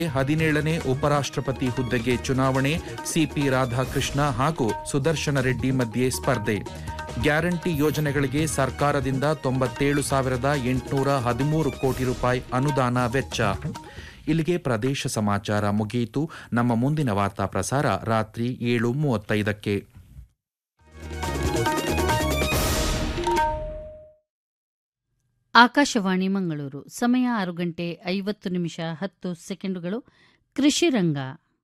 ಹದಿನೇಳನೇ ಉಪರಾಷ್ಟ್ರಪತಿ ಹುದ್ದೆಗೆ ಚುನಾವಣೆ ಸಿಪಿ ರಾಧಾಕೃಷ್ಣ ಹಾಗೂ ಸುದರ್ಶನ ರೆಡ್ಡಿ ಮಧ್ಯೆ ಸ್ಪರ್ಧೆ ಗ್ಯಾರಂಟಿ ಯೋಜನೆಗಳಿಗೆ ಸರ್ಕಾರದಿಂದ ತೊಂಬತ್ತೇಳು ಸಾವಿರದ ಎಂಟುನೂರ ಹದಿಮೂರು ಕೋಟಿ ರೂಪಾಯಿ ಅನುದಾನ ವೆಚ್ಚ ಇಲ್ಲಿಗೆ ಪ್ರದೇಶ ಸಮಾಚಾರ ಮುಗಿಯಿತು ನಮ್ಮ ಮುಂದಿನ ವಾರ್ತಾ ಪ್ರಸಾರ ರಾತ್ರಿ ಏಳು ಮೂವತ್ತೈದಕ್ಕೆ ಆಕಾಶವಾಣಿ ಮಂಗಳೂರು ಸಮಯ ಆರು ಗಂಟೆ ಐವತ್ತು ನಿಮಿಷ ಹತ್ತು ಸೆಕೆಂಡುಗಳು ಕೃಷಿ ರಂಗ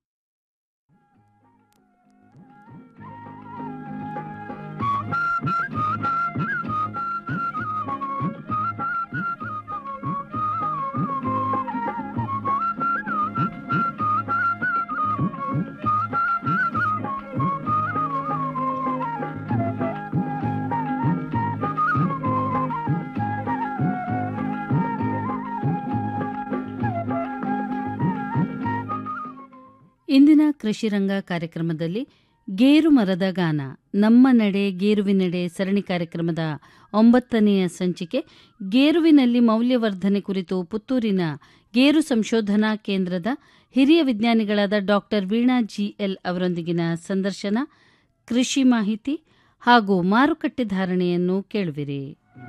ಇಂದಿನ ಕೃಷಿ ರಂಗ ಕಾರ್ಯಕ್ರಮದಲ್ಲಿ ಗೇರು ಮರದ ಗಾನ ನಮ್ಮ ನಡೆ ಗೇರುವಿನೆಡೆ ಸರಣಿ ಕಾರ್ಯಕ್ರಮದ ಒಂಬತ್ತನೆಯ ಸಂಚಿಕೆ ಗೇರುವಿನಲ್ಲಿ ಮೌಲ್ಯವರ್ಧನೆ ಕುರಿತು ಪುತ್ತೂರಿನ ಗೇರು ಸಂಶೋಧನಾ ಕೇಂದ್ರದ ಹಿರಿಯ ವಿಜ್ಞಾನಿಗಳಾದ ಡಾಕ್ಟರ್ ವೀಣಾ ಜಿಎಲ್ ಅವರೊಂದಿಗಿನ ಸಂದರ್ಶನ ಕೃಷಿ ಮಾಹಿತಿ ಹಾಗೂ ಮಾರುಕಟ್ಟೆ ಧಾರಣೆಯನ್ನು ಕೇಳುವಿರಿ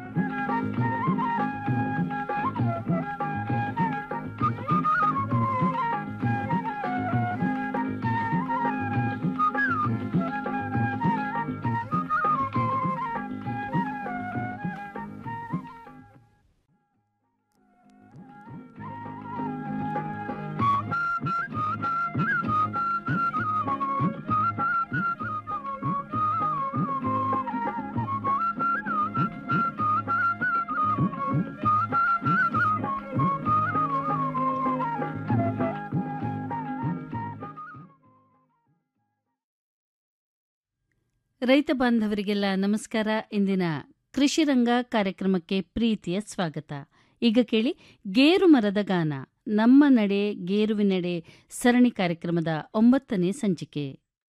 ರೈತ ಬಾಂಧವರಿಗೆಲ್ಲ ನಮಸ್ಕಾರ ಇಂದಿನ ಕೃಷಿ ರಂಗ ಕಾರ್ಯಕ್ರಮಕ್ಕೆ ಪ್ರೀತಿಯ ಸ್ವಾಗತ ಈಗ ಕೇಳಿ ಗೇರು ಮರದ ಗಾನ ನಮ್ಮ ನಡೆ ಗೇರುವಿನೆಡೆ ಸರಣಿ ಕಾರ್ಯಕ್ರಮದ ಒಂಬತ್ತನೇ ಸಂಚಿಕೆ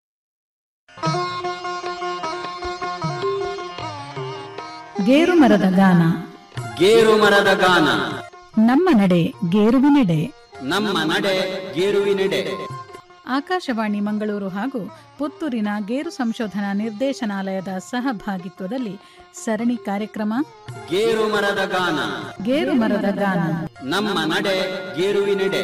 ಗೇರು ಮರದ ಗಾನ ಗೇರು ಮರದ ಗಾನ ನಮ್ಮ ನಡೆ ಗೇರುವಿನೆಡೆ ನಮ್ಮ ನಡೆ ಗೇರುವಿನೆಡೆ ಆಕಾಶವಾಣಿ ಮಂಗಳೂರು ಹಾಗೂ ಪುತ್ತೂರಿನ ಗೇರು ಸಂಶೋಧನಾ ನಿರ್ದೇಶನಾಲಯದ ಸಹಭಾಗಿತ್ವದಲ್ಲಿ ಸರಣಿ ಕಾರ್ಯಕ್ರಮ ಗೇರು ಮರದ ಗಾನ ಗೇರು ಮರದ ಗಾನ ನಮ್ಮ ನಡೆ ಗೇರುವಿನೆಡೆ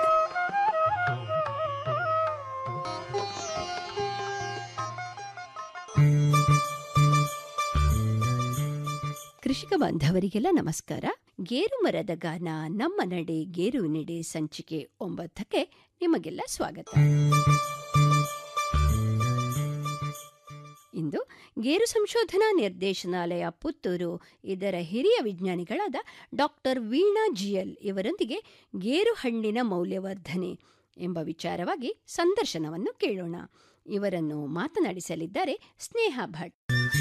ಕೃಷಿಕ ಬಾಂಧವರಿಗೆಲ್ಲ ನಮಸ್ಕಾರ ಗೇರು ಮರದ ಗಾನ ನಮ್ಮ ನಡೆ ಗೇರುವಿನೆಡೆ ಸಂಚಿಕೆ ಒಂಬತ್ತಕ್ಕೆ ನಿಮಗೆಲ್ಲ ಸ್ವಾಗತ ಇಂದು ಗೇರು ಸಂಶೋಧನಾ ನಿರ್ದೇಶನಾಲಯ ಪುತ್ತೂರು ಇದರ ಹಿರಿಯ ವಿಜ್ಞಾನಿಗಳಾದ ಡಾಕ್ಟರ್ ವೀಣಾ ಜಿಯಲ್ ಇವರೊಂದಿಗೆ ಗೇರು ಹಣ್ಣಿನ ಮೌಲ್ಯವರ್ಧನೆ ಎಂಬ ವಿಚಾರವಾಗಿ ಸಂದರ್ಶನವನ್ನು ಕೇಳೋಣ ಇವರನ್ನು ಮಾತನಾಡಿಸಲಿದ್ದಾರೆ ಸ್ನೇಹ ಭಟ್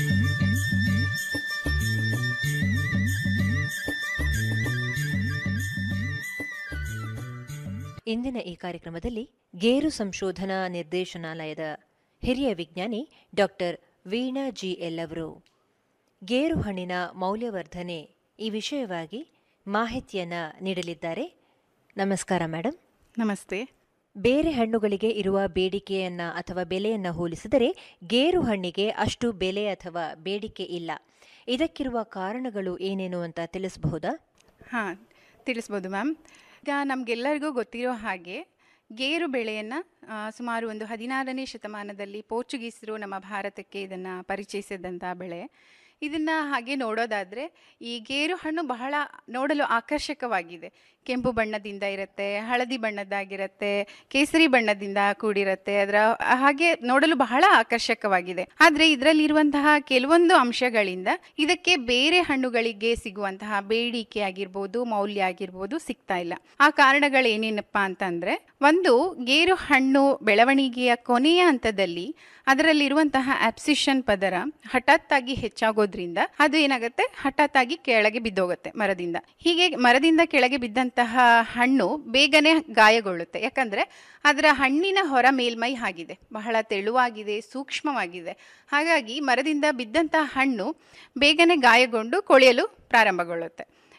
ಇಂದಿನ ಈ ಕಾರ್ಯಕ್ರಮದಲ್ಲಿ ಗೇರು ಸಂಶೋಧನಾ ನಿರ್ದೇಶನಾಲಯದ ಹಿರಿಯ ವಿಜ್ಞಾನಿ ಡಾಕ್ಟರ್ ವೀಣಾ ಜಿ ಎಲ್ ಅವರು ಗೇರು ಹಣ್ಣಿನ ಮೌಲ್ಯವರ್ಧನೆ ಈ ವಿಷಯವಾಗಿ ಮಾಹಿತಿಯನ್ನ ನೀಡಲಿದ್ದಾರೆ ನಮಸ್ಕಾರ ಮೇಡಮ್ ನಮಸ್ತೆ ಬೇರೆ ಹಣ್ಣುಗಳಿಗೆ ಇರುವ ಬೇಡಿಕೆಯನ್ನ ಅಥವಾ ಬೆಲೆಯನ್ನ ಹೋಲಿಸಿದರೆ ಗೇರು ಹಣ್ಣಿಗೆ ಅಷ್ಟು ಬೆಲೆ ಅಥವಾ ಬೇಡಿಕೆ ಇಲ್ಲ ಇದಕ್ಕಿರುವ ಕಾರಣಗಳು ಏನೇನು ಅಂತ ತಿಳಿಸಬಹುದಾ ಹಾಂ ತಿಳಿಸ್ಬೋದು ಮ್ಯಾಮ್ ಈಗ ನಮಗೆಲ್ಲರಿಗೂ ಗೊತ್ತಿರೋ ಹಾಗೆ ಗೇರು ಬೆಳೆಯನ್ನು ಸುಮಾರು ಒಂದು ಹದಿನಾರನೇ ಶತಮಾನದಲ್ಲಿ ಪೋರ್ಚುಗೀಸರು ನಮ್ಮ ಭಾರತಕ್ಕೆ ಇದನ್ನು ಪರಿಚಯಿಸಿದಂಥ ಬೆಳೆ ಇದನ್ನು ಹಾಗೆ ನೋಡೋದಾದರೆ ಈ ಗೇರು ಹಣ್ಣು ಬಹಳ ನೋಡಲು ಆಕರ್ಷಕವಾಗಿದೆ ಕೆಂಪು ಬಣ್ಣದಿಂದ ಇರುತ್ತೆ ಹಳದಿ ಬಣ್ಣದ್ದಾಗಿರುತ್ತೆ ಕೇಸರಿ ಬಣ್ಣದಿಂದ ಕೂಡಿರುತ್ತೆ ಅದರ ಹಾಗೆ ನೋಡಲು ಬಹಳ ಆಕರ್ಷಕವಾಗಿದೆ ಆದರೆ ಇದರಲ್ಲಿರುವಂತಹ ಕೆಲವೊಂದು ಅಂಶಗಳಿಂದ ಇದಕ್ಕೆ ಬೇರೆ ಹಣ್ಣುಗಳಿಗೆ ಸಿಗುವಂತಹ ಬೇಡಿಕೆ ಆಗಿರ್ಬೋದು ಮೌಲ್ಯ ಆಗಿರ್ಬೋದು ಸಿಗ್ತಾ ಇಲ್ಲ ಆ ಕಾರಣಗಳೇನೇನಪ್ಪ ಅಂತಂದ್ರೆ ಒಂದು ಗೇರು ಹಣ್ಣು ಬೆಳವಣಿಗೆಯ ಕೊನೆಯ ಹಂತದಲ್ಲಿ ಅದರಲ್ಲಿರುವಂತಹ ಆಪ್ಸಿಷನ್ ಪದರ ಹಠಾತ್ತಾಗಿ ಹೆಚ್ಚಾಗೋದ್ರಿಂದ ಅದು ಏನಾಗುತ್ತೆ ಹಠಾತ್ತಾಗಿ ಕೆಳಗೆ ಬಿದ್ದೋಗುತ್ತೆ ಮರದಿಂದ ಹೀಗೆ ಮರದಿಂದ ಕೆಳಗೆ ಬಿದ್ದಂತಹ ಹಣ್ಣು ಬೇಗನೆ ಗಾಯಗೊಳ್ಳುತ್ತೆ ಯಾಕಂದ್ರೆ ಅದರ ಹಣ್ಣಿನ ಹೊರ ಮೇಲ್ಮೈ ಆಗಿದೆ ಬಹಳ ತೆಳುವಾಗಿದೆ ಸೂಕ್ಷ್ಮವಾಗಿದೆ ಹಾಗಾಗಿ ಮರದಿಂದ ಬಿದ್ದಂತಹ ಹಣ್ಣು ಬೇಗನೆ ಗಾಯಗೊಂಡು ಕೊಳೆಯಲು ಪ್ರಾರಂಭಗೊಳ್ಳುತ್ತೆ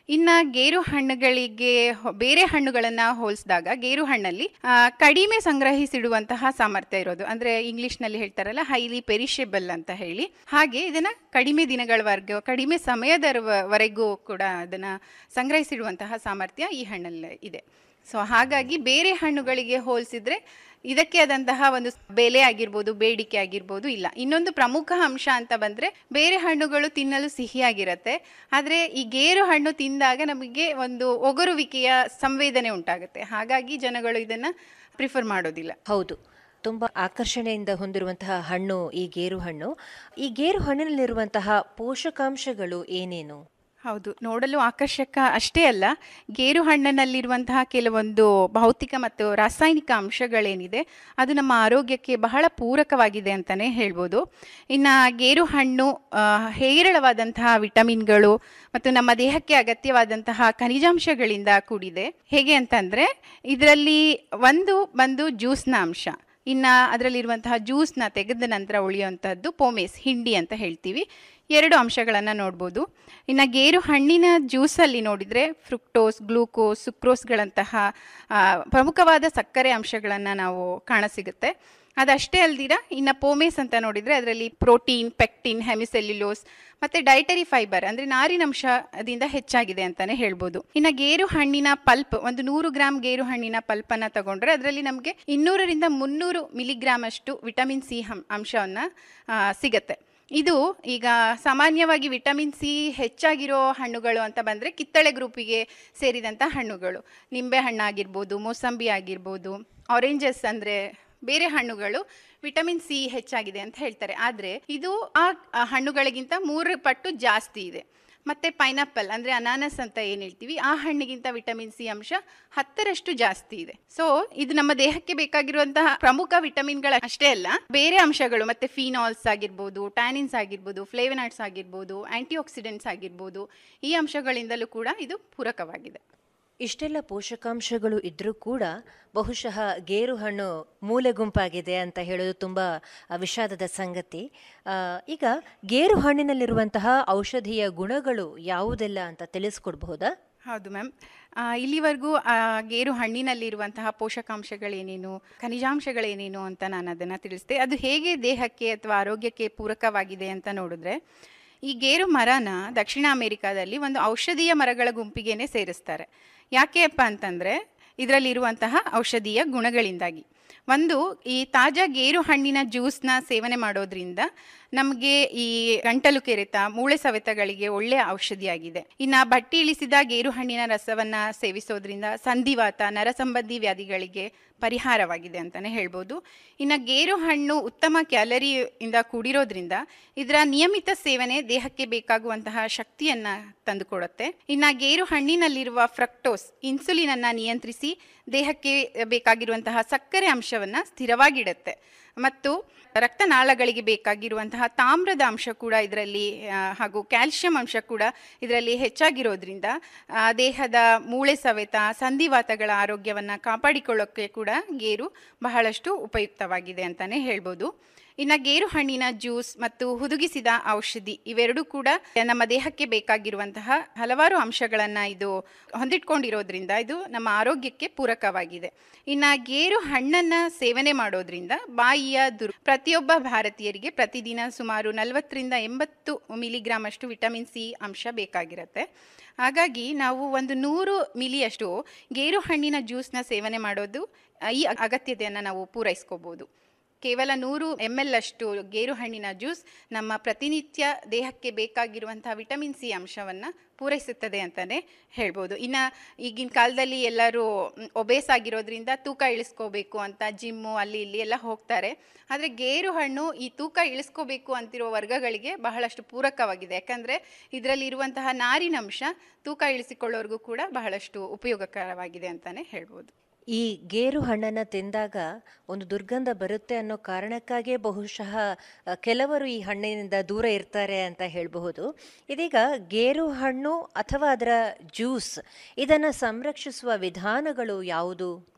ಇನ್ನ ಗೇರು ಹಣ್ಣುಗಳಿಗೆ ಹೊ- ಬೇರೆ ಹಣ್ಣುಗಳನ್ನ ಹೋಲಿಸಿದಾಗ ಗೇರು ಹಣ್ಣಲ್ಲಿ ಆ, ಕಡಿಮೆ ಸಂಗ್ರಹಿಸಿಡುವಂತಹ ಸಾಮರ್ಥ್ಯ ಇರೋದು ಅಂದ್ರೆ ಇಂಗ್ಲಿಷ್ ನಲ್ಲಿ ಹೇಳ್ತಾರಲ್ಲ ಹೈಲಿ ಪೆರಿಷೇಬಲ್ ಅಂತ ಹೇಳಿ ಹಾಗೆ ಇದನ್ನ ಕಡಿಮೆ ದಿನಗಳವರೆಗೂ ಕಡಿಮೆ ಸಮಯದವರೆಗೂ ಕೂಡ ಅದನ್ನ ಸಂಗ್ರಹಿಸಿಡುವಂತಹ ಸಾಮರ್ಥ್ಯ ಈ ಹಣ್ಣಲ್ಲಿ ಇದೆ ಸೊ ಹಾಗಾಗಿ ಬೇರೆ ಹಣ್ಣುಗಳಿಗೆ ಹೋಲಿಸಿದ್ರೆ ಇದಕ್ಕೆ ಆದಂತಹ ಒಂದು ಬೆಲೆ ಆಗಿರ್ಬೋದು ಬೇಡಿಕೆ ಆಗಿರ್ಬೋದು ಇಲ್ಲ ಇನ್ನೊಂದು ಪ್ರಮುಖ ಅಂಶ ಅಂತ ಬಂದ್ರೆ ಬೇರೆ ಹಣ್ಣುಗಳು ತಿನ್ನಲು ಸಿಹಿಯಾಗಿರತ್ತೆ ಆದ್ರೆ ಈ ಗೇರು ಹಣ್ಣು ತಿಂದಾಗ ನಮಗೆ ಒಂದು ಒಗರುವಿಕೆಯ ಸಂವೇದನೆ ಉಂಟಾಗುತ್ತೆ ಹಾಗಾಗಿ ಜನಗಳು ಇದನ್ನ ಪ್ರಿಫರ್ ಮಾಡೋದಿಲ್ಲ ಹೌದು ತುಂಬ ಆಕರ್ಷಣೆಯಿಂದ ಹೊಂದಿರುವಂತಹ ಹಣ್ಣು ಈ ಗೇರು ಹಣ್ಣು ಈ ಗೇರು ಹಣ್ಣಿನಲ್ಲಿರುವಂತಹ ಪೋಷಕಾಂಶಗಳು ಏನೇನು ಹೌದು ನೋಡಲು ಆಕರ್ಷಕ ಅಷ್ಟೇ ಅಲ್ಲ ಗೇರು ಹಣ್ಣಿನಲ್ಲಿರುವಂತಹ ಕೆಲವೊಂದು ಭೌತಿಕ ಮತ್ತು ರಾಸಾಯನಿಕ ಅಂಶಗಳೇನಿದೆ ಅದು ನಮ್ಮ ಆರೋಗ್ಯಕ್ಕೆ ಬಹಳ ಪೂರಕವಾಗಿದೆ ಅಂತಲೇ ಹೇಳ್ಬೋದು ಇನ್ನು ಗೇರು ಹಣ್ಣು ಆ, ಹೇರಳವಾದಂತಹ ವಿಟಮಿನ್ಗಳು ಮತ್ತು ನಮ್ಮ ದೇಹಕ್ಕೆ ಅಗತ್ಯವಾದಂತಹ ಖನಿಜಾಂಶಗಳಿಂದ ಕೂಡಿದೆ ಹೇಗೆ ಅಂತಂದರೆ ಇದರಲ್ಲಿ ಒಂದು ಬಂದು ಜ್ಯೂಸ್ನ ಅಂಶ ಇನ್ನು ಅದರಲ್ಲಿರುವಂತಹ ಜ್ಯೂಸ್ನ ತೆಗೆದ ನಂತರ ಉಳಿಯುವಂತಹದ್ದು ಪೋಮೇಸ್ ಹಿಂಡಿ ಅಂತ ಹೇಳ್ತೀವಿ ಎರಡು ಅಂಶಗಳನ್ನು ನೋಡ್ಬೋದು ಇನ್ನು ಗೇರು ಹಣ್ಣಿನ ಜ್ಯೂಸಲ್ಲಿ ನೋಡಿದರೆ ಫ್ರುಕ್ಟೋಸ್ ಗ್ಲೂಕೋಸ್ ಸುಕ್ರೋಸ್ಗಳಂತಹ ಆ, ಪ್ರಮುಖವಾದ ಸಕ್ಕರೆ ಅಂಶಗಳನ್ನು ನಾವು ಕಾಣಸಿಗುತ್ತೆ ಅದಷ್ಟೇ ಅಲ್ದಿರ ಇನ್ನು ಪೋಮೇಸ್ ಅಂತ ನೋಡಿದರೆ ಅದರಲ್ಲಿ ಪ್ರೋಟೀನ್ ಪೆಕ್ಟಿನ್ ಹೆಮಿಸೆಲ್ಯುಲೋಸ್ ಮತ್ತೆ ಡೈಟರಿ ಫೈಬರ್ ಅಂದ್ರೆ ನಾರಿನಂಶದಿಂದ ಹೆಚ್ಚಾಗಿದೆ ಅಂತಾನೆ ಹೇಳ್ಬೋದು ಇನ್ನು ಗೇರು ಹಣ್ಣಿನ ಪಲ್ಪ್ ಒಂದು ನೂರು ಗ್ರಾಮ್ ಗೇರು ಹಣ್ಣಿನ ಪಲ್ಪ್ ಅನ್ನ ತಗೊಂಡ್ರೆ ಅದರಲ್ಲಿ ನಮಗೆ ಇನ್ನೂರರಿಂದ ಮುನ್ನೂರು ಮಿಲಿಗ್ರಾಮ್ ಅಷ್ಟು ವಿಟಮಿನ್ ಸಿ ಅಂಶವನ್ನ ಆ, ಸಿಗತ್ತೆ ಇದು ಈಗ ಸಾಮಾನ್ಯವಾಗಿ ವಿಟಮಿನ್ ಸಿ ಹೆಚ್ಚಾಗಿರೋ ಹಣ್ಣುಗಳು ಅಂತ ಬಂದರೆ ಕಿತ್ತಳೆ ಗ್ರೂಪಿಗೆ ಸೇರಿದಂಥ ಹಣ್ಣುಗಳು ನಿಂಬೆ ಹಣ್ಣಾಗಿರ್ಬೋದು ಮೋಸಂಬಿ ಆಗಿರ್ಬೋದು ಆರೆಂಜಸ್ ಅಂದರೆ ಬೇರೆ ಹಣ್ಣುಗಳು ವಿಟಮಿನ್ ಸಿ ಹೆಚ್ಚಾಗಿದೆ ಅಂತ ಹೇಳ್ತಾರೆ ಆದರೆ ಇದು ಆ ಆ ಹಣ್ಣುಗಳಿಗಿಂತ ಮೂರು ಪಟ್ಟು ಜಾಸ್ತಿ ಇದೆ ಮತ್ತೆ ಪೈನಾಪಲ್ ಅಂದ್ರೆ ಅನಾನಸ್ ಅಂತ ಏನ್ ಹೇಳ್ತೀವಿ ಆ ಹಣ್ಣಿಗಿಂತ ವಿಟಮಿನ್ ಸಿ ಅಂಶ ಹತ್ತರಷ್ಟು ಜಾಸ್ತಿ ಇದೆ ಸೊ ಇದು ನಮ್ಮ ದೇಹಕ್ಕೆ ಬೇಕಾಗಿರುವಂತಹ ಪ್ರಮುಖ ವಿಟಮಿನ್ಗಳ ಅಷ್ಟೇ ಅಲ್ಲ ಬೇರೆ ಅಂಶಗಳು ಮತ್ತೆ ಫಿನಾಲ್ಸ್ ಆಗಿರ್ಬೋದು ಟ್ಯಾನಿನ್ಸ್ ಆಗಿರ್ಬೋದು ಫ್ಲೇವನಾಯ್ಡ್ಸ್ ಆಗಿರ್ಬೋದು ಆಂಟಿ ಆಕ್ಸಿಡೆಂಟ್ಸ್ ಆಗಿರ್ಬೋದು ಈ ಅಂಶಗಳಿಂದಲೂ ಕೂಡ ಇದು ಪೂರಕವಾಗಿದೆ ಇಷ್ಟೆಲ್ಲ ಪೋಷಕಾಂಶಗಳು ಇದ್ರೂ ಕೂಡ ಬಹುಶಃ ಗೇರು ಹಣ್ಣು ಮೂಲೆ ಗುಂಪಾಗಿದೆ ಅಂತ ಹೇಳೋದು ತುಂಬ ಆ, ವಿಷಾದದ ಸಂಗತಿ ಆ, ಈಗ ಗೇರು ಹಣ್ಣಿನಲ್ಲಿರುವಂತಹ ಔಷಧೀಯ ಗುಣಗಳು ಯಾವುದೆಲ್ಲ ಅಂತ ತಿಳಿಸ್ಕೊಡ್ಬಹುದಾ ಹೌದು ಮ್ಯಾಮ್ ಇಲ್ಲಿವರೆಗೂ ಆ, ಗೇರು ಹಣ್ಣಿನಲ್ಲಿರುವಂತಹ ಪೋಷಕಾಂಶಗಳೇನೇನು ಖನಿಜಾಂಶಗಳೇನೇನು ಅಂತ ನಾನು ಅದನ್ನು ತಿಳಿಸಿದೆ ಅದು ಹೇಗೆ ದೇಹಕ್ಕೆ ಅಥವಾ ಆರೋಗ್ಯಕ್ಕೆ ಪೂರಕವಾಗಿದೆ ಅಂತ ನೋಡಿದ್ರೆ ಈ ಗೇರು ಮರನ ದಕ್ಷಿಣ ಅಮೆರಿಕಾದಲ್ಲಿ ಒಂದು ಔಷಧೀಯ ಮರಗಳ ಗುಂಪಿಗೇನೆ ಸೇರಿಸ್ತಾರೆ ಯಾಕೆಪ್ಪ ಅಂತಂದರೆ ಇದರಲ್ಲಿರುವಂತಹ ಔಷಧೀಯ ಗುಣಗಳಿಂದಾಗಿ ಒಂದು ಈ ತಾಜಾ ಗೇರು ಹಣ್ಣಿನ ಜ್ಯೂಸ್ನ ಸೇವನೆ ಮಾಡೋದ್ರಿಂದ ನಮಗೆ ಈ ಗಂಟಲು ಕೆರೆತ ಮೂಳೆ ಸವೆತಗಳಿಗೆ ಒಳ್ಳೆಯ ಔಷಧಿಯಾಗಿದೆ ಇನ್ನು ಬಟ್ಟಿ ಇಳಿಸಿದ ಗೇರು ಹಣ್ಣಿನ ರಸವನ್ನ ಸೇವಿಸೋದ್ರಿಂದ ಸಂಧಿವಾತ ನರಸಂಬಂಧಿ ವ್ಯಾಧಿಗಳಿಗೆ ಪರಿಹಾರವಾಗಿದೆ ಅಂತಾನೆ ಹೇಳ್ಬೋದು ಇನ್ನು ಗೇರು ಹಣ್ಣು ಉತ್ತಮ ಕ್ಯಾಲರಿ ಇಂದ ಕೂಡಿರೋದ್ರಿಂದ ಇದರ ನಿಯಮಿತ ಸೇವನೆ ದೇಹಕ್ಕೆ ಬೇಕಾಗುವಂತಹ ಶಕ್ತಿಯನ್ನ ತಂದುಕೊಡುತ್ತೆ ಇನ್ನು ಗೇರು ಹಣ್ಣಿನಲ್ಲಿರುವ ಫ್ರಕ್ಟೋಸ್ ಇನ್ಸುಲಿನ್ ಅನ್ನ ನಿಯಂತ್ರಿಸಿ ದೇಹಕ್ಕೆ ಬೇಕಾಗಿರುವಂತಹ ಸಕ್ಕರೆ ಅಂಶವನ್ನ ಸ್ಥಿರವಾಗಿಡುತ್ತೆ ಮತ್ತು ರಕ್ತನಾಳಗಳಿಗೆ ಬೇಕಾಗಿರುವಂತಹ ತಾಮ್ರದ ಅಂಶ ಕೂಡ ಇದರಲ್ಲಿ ಆ, ಹಾಗೂ ಕ್ಯಾಲ್ಸಿಯಂ ಅಂಶ ಕೂಡ ಇದರಲ್ಲಿ ಹೆಚ್ಚಾಗಿರೋದ್ರಿಂದ ಆ, ದೇಹದ ಮೂಳೆ ಸವೆತ ಸಂಧಿವಾತಗಳ ಆರೋಗ್ಯವನ್ನು ಕಾಪಾಡಿಕೊಳ್ಳೋಕ್ಕೆ ಕೂಡ ಗೇರು ಬಹಳಷ್ಟು ಉಪಯುಕ್ತವಾಗಿದೆ ಅಂತಾನೆ ಹೇಳ್ಬೋದು ಇನ್ನು ಗೇರು ಹಣ್ಣಿನ ಜ್ಯೂಸ್ ಮತ್ತು ಹುದುಗಿಸಿದ ಔಷಧಿ ಇವೆರಡೂ ಕೂಡ ನಮ್ಮ ದೇಹಕ್ಕೆ ಬೇಕಾಗಿರುವಂತಹ ಹಲವಾರು ಅಂಶಗಳನ್ನು ಇದು ಹೊಂದಿಟ್ಕೊಂಡಿರೋದ್ರಿಂದ ಇದು ನಮ್ಮ ಆರೋಗ್ಯಕ್ಕೆ ಪೂರಕವಾಗಿದೆ ಇನ್ನು ಗೇರು ಹಣ್ಣನ್ನು ಸೇವನೆ ಮಾಡೋದ್ರಿಂದ ಬಾಯಿಯ ದುರ್ ಪ್ರತಿಯೊಬ್ಬ ಭಾರತೀಯರಿಗೆ ಪ್ರತಿದಿನ ಸುಮಾರು ನಲವತ್ತರಿಂದ ಎಂಬತ್ತು ಮಿಲಿಗ್ರಾಮ್ ಅಷ್ಟು ವಿಟಮಿನ್ ಸಿ ಅಂಶ ಬೇಕಾಗಿರುತ್ತೆ ಹಾಗಾಗಿ ನಾವು ಒಂದು ನೂರು ಮಿಲಿಯಷ್ಟು ಗೇರು ಹಣ್ಣಿನ ಜ್ಯೂಸ್ನ ಸೇವನೆ ಮಾಡೋದು ಆ, ಈ ಅಗತ್ಯತೆಯನ್ನು ನಾವು ಪೂರೈಸ್ಕೋಬೋದು ಕೇವಲ ನೂರು ಎಮ್ ಎಲ್ ಅಷ್ಟು ಗೇರು ಹಣ್ಣಿನ ಜ್ಯೂಸ್ ನಮ್ಮ ಪ್ರತಿನಿತ್ಯ ದೇಹಕ್ಕೆ ಬೇಕಾಗಿರುವಂತಹ ವಿಟಮಿನ್ ಸಿ ಅಂಶವನ್ನು ಪೂರೈಸುತ್ತದೆ ಅಂತಲೇ ಹೇಳ್ಬೋದು ಇನ್ನು ಈಗಿನ ಕಾಲದಲ್ಲಿ ಎಲ್ಲರೂ ಒಬೇಸ್ ಆಗಿರೋದ್ರಿಂದ ತೂಕ ಇಳಿಸ್ಕೋಬೇಕು ಅಂತ ಜಿಮ್ಮು ಅಲ್ಲಿ ಇಲ್ಲಿ ಎಲ್ಲ ಹೋಗ್ತಾರೆ ಆದರೆ ಗೇರು ಹಣ್ಣು ಈ ತೂಕ ಇಳಿಸ್ಕೋಬೇಕು ಅಂತಿರೋ ವರ್ಗಗಳಿಗೆ ಬಹಳಷ್ಟು ಪೂರಕವಾಗಿದೆ ಯಾಕಂದರೆ ಇದರಲ್ಲಿ ಇರುವಂತಹ ನಾರಿನಂಶ ತೂಕ ಇಳಿಸಿಕೊಳ್ಳೋರ್ಗೂ ಕೂಡ ಬಹಳಷ್ಟು ಉಪಯೋಗಕರವಾಗಿದೆ ಅಂತಲೇ ಹೇಳ್ಬೋದು ಈ ಗೇರು ಹಣ್ಣನ್ನು ತಿಂದಾಗ ಒಂದು ದುರ್ಗಂಧ ಬರುತ್ತೆ ಅನ್ನೋ ಕಾರಣಕ್ಕಾಗಿಯೇ ಬಹುಶಃ ಅ, ಕೆಲವರು ಈ ಹಣ್ಣಿನಿಂದ ದೂರ ಇರ್ತಾರೆ ಅಂತ ಹೇಳಬಹುದು ಇದೀಗ ಗೇರು ಹಣ್ಣು ಅಥವಾ ಅದರ ಜ್ಯೂಸ್ ಇದನ್ನು ಸಂರಕ್ಷಿಸುವ ವಿಧಾನಗಳು ಯಾವುದು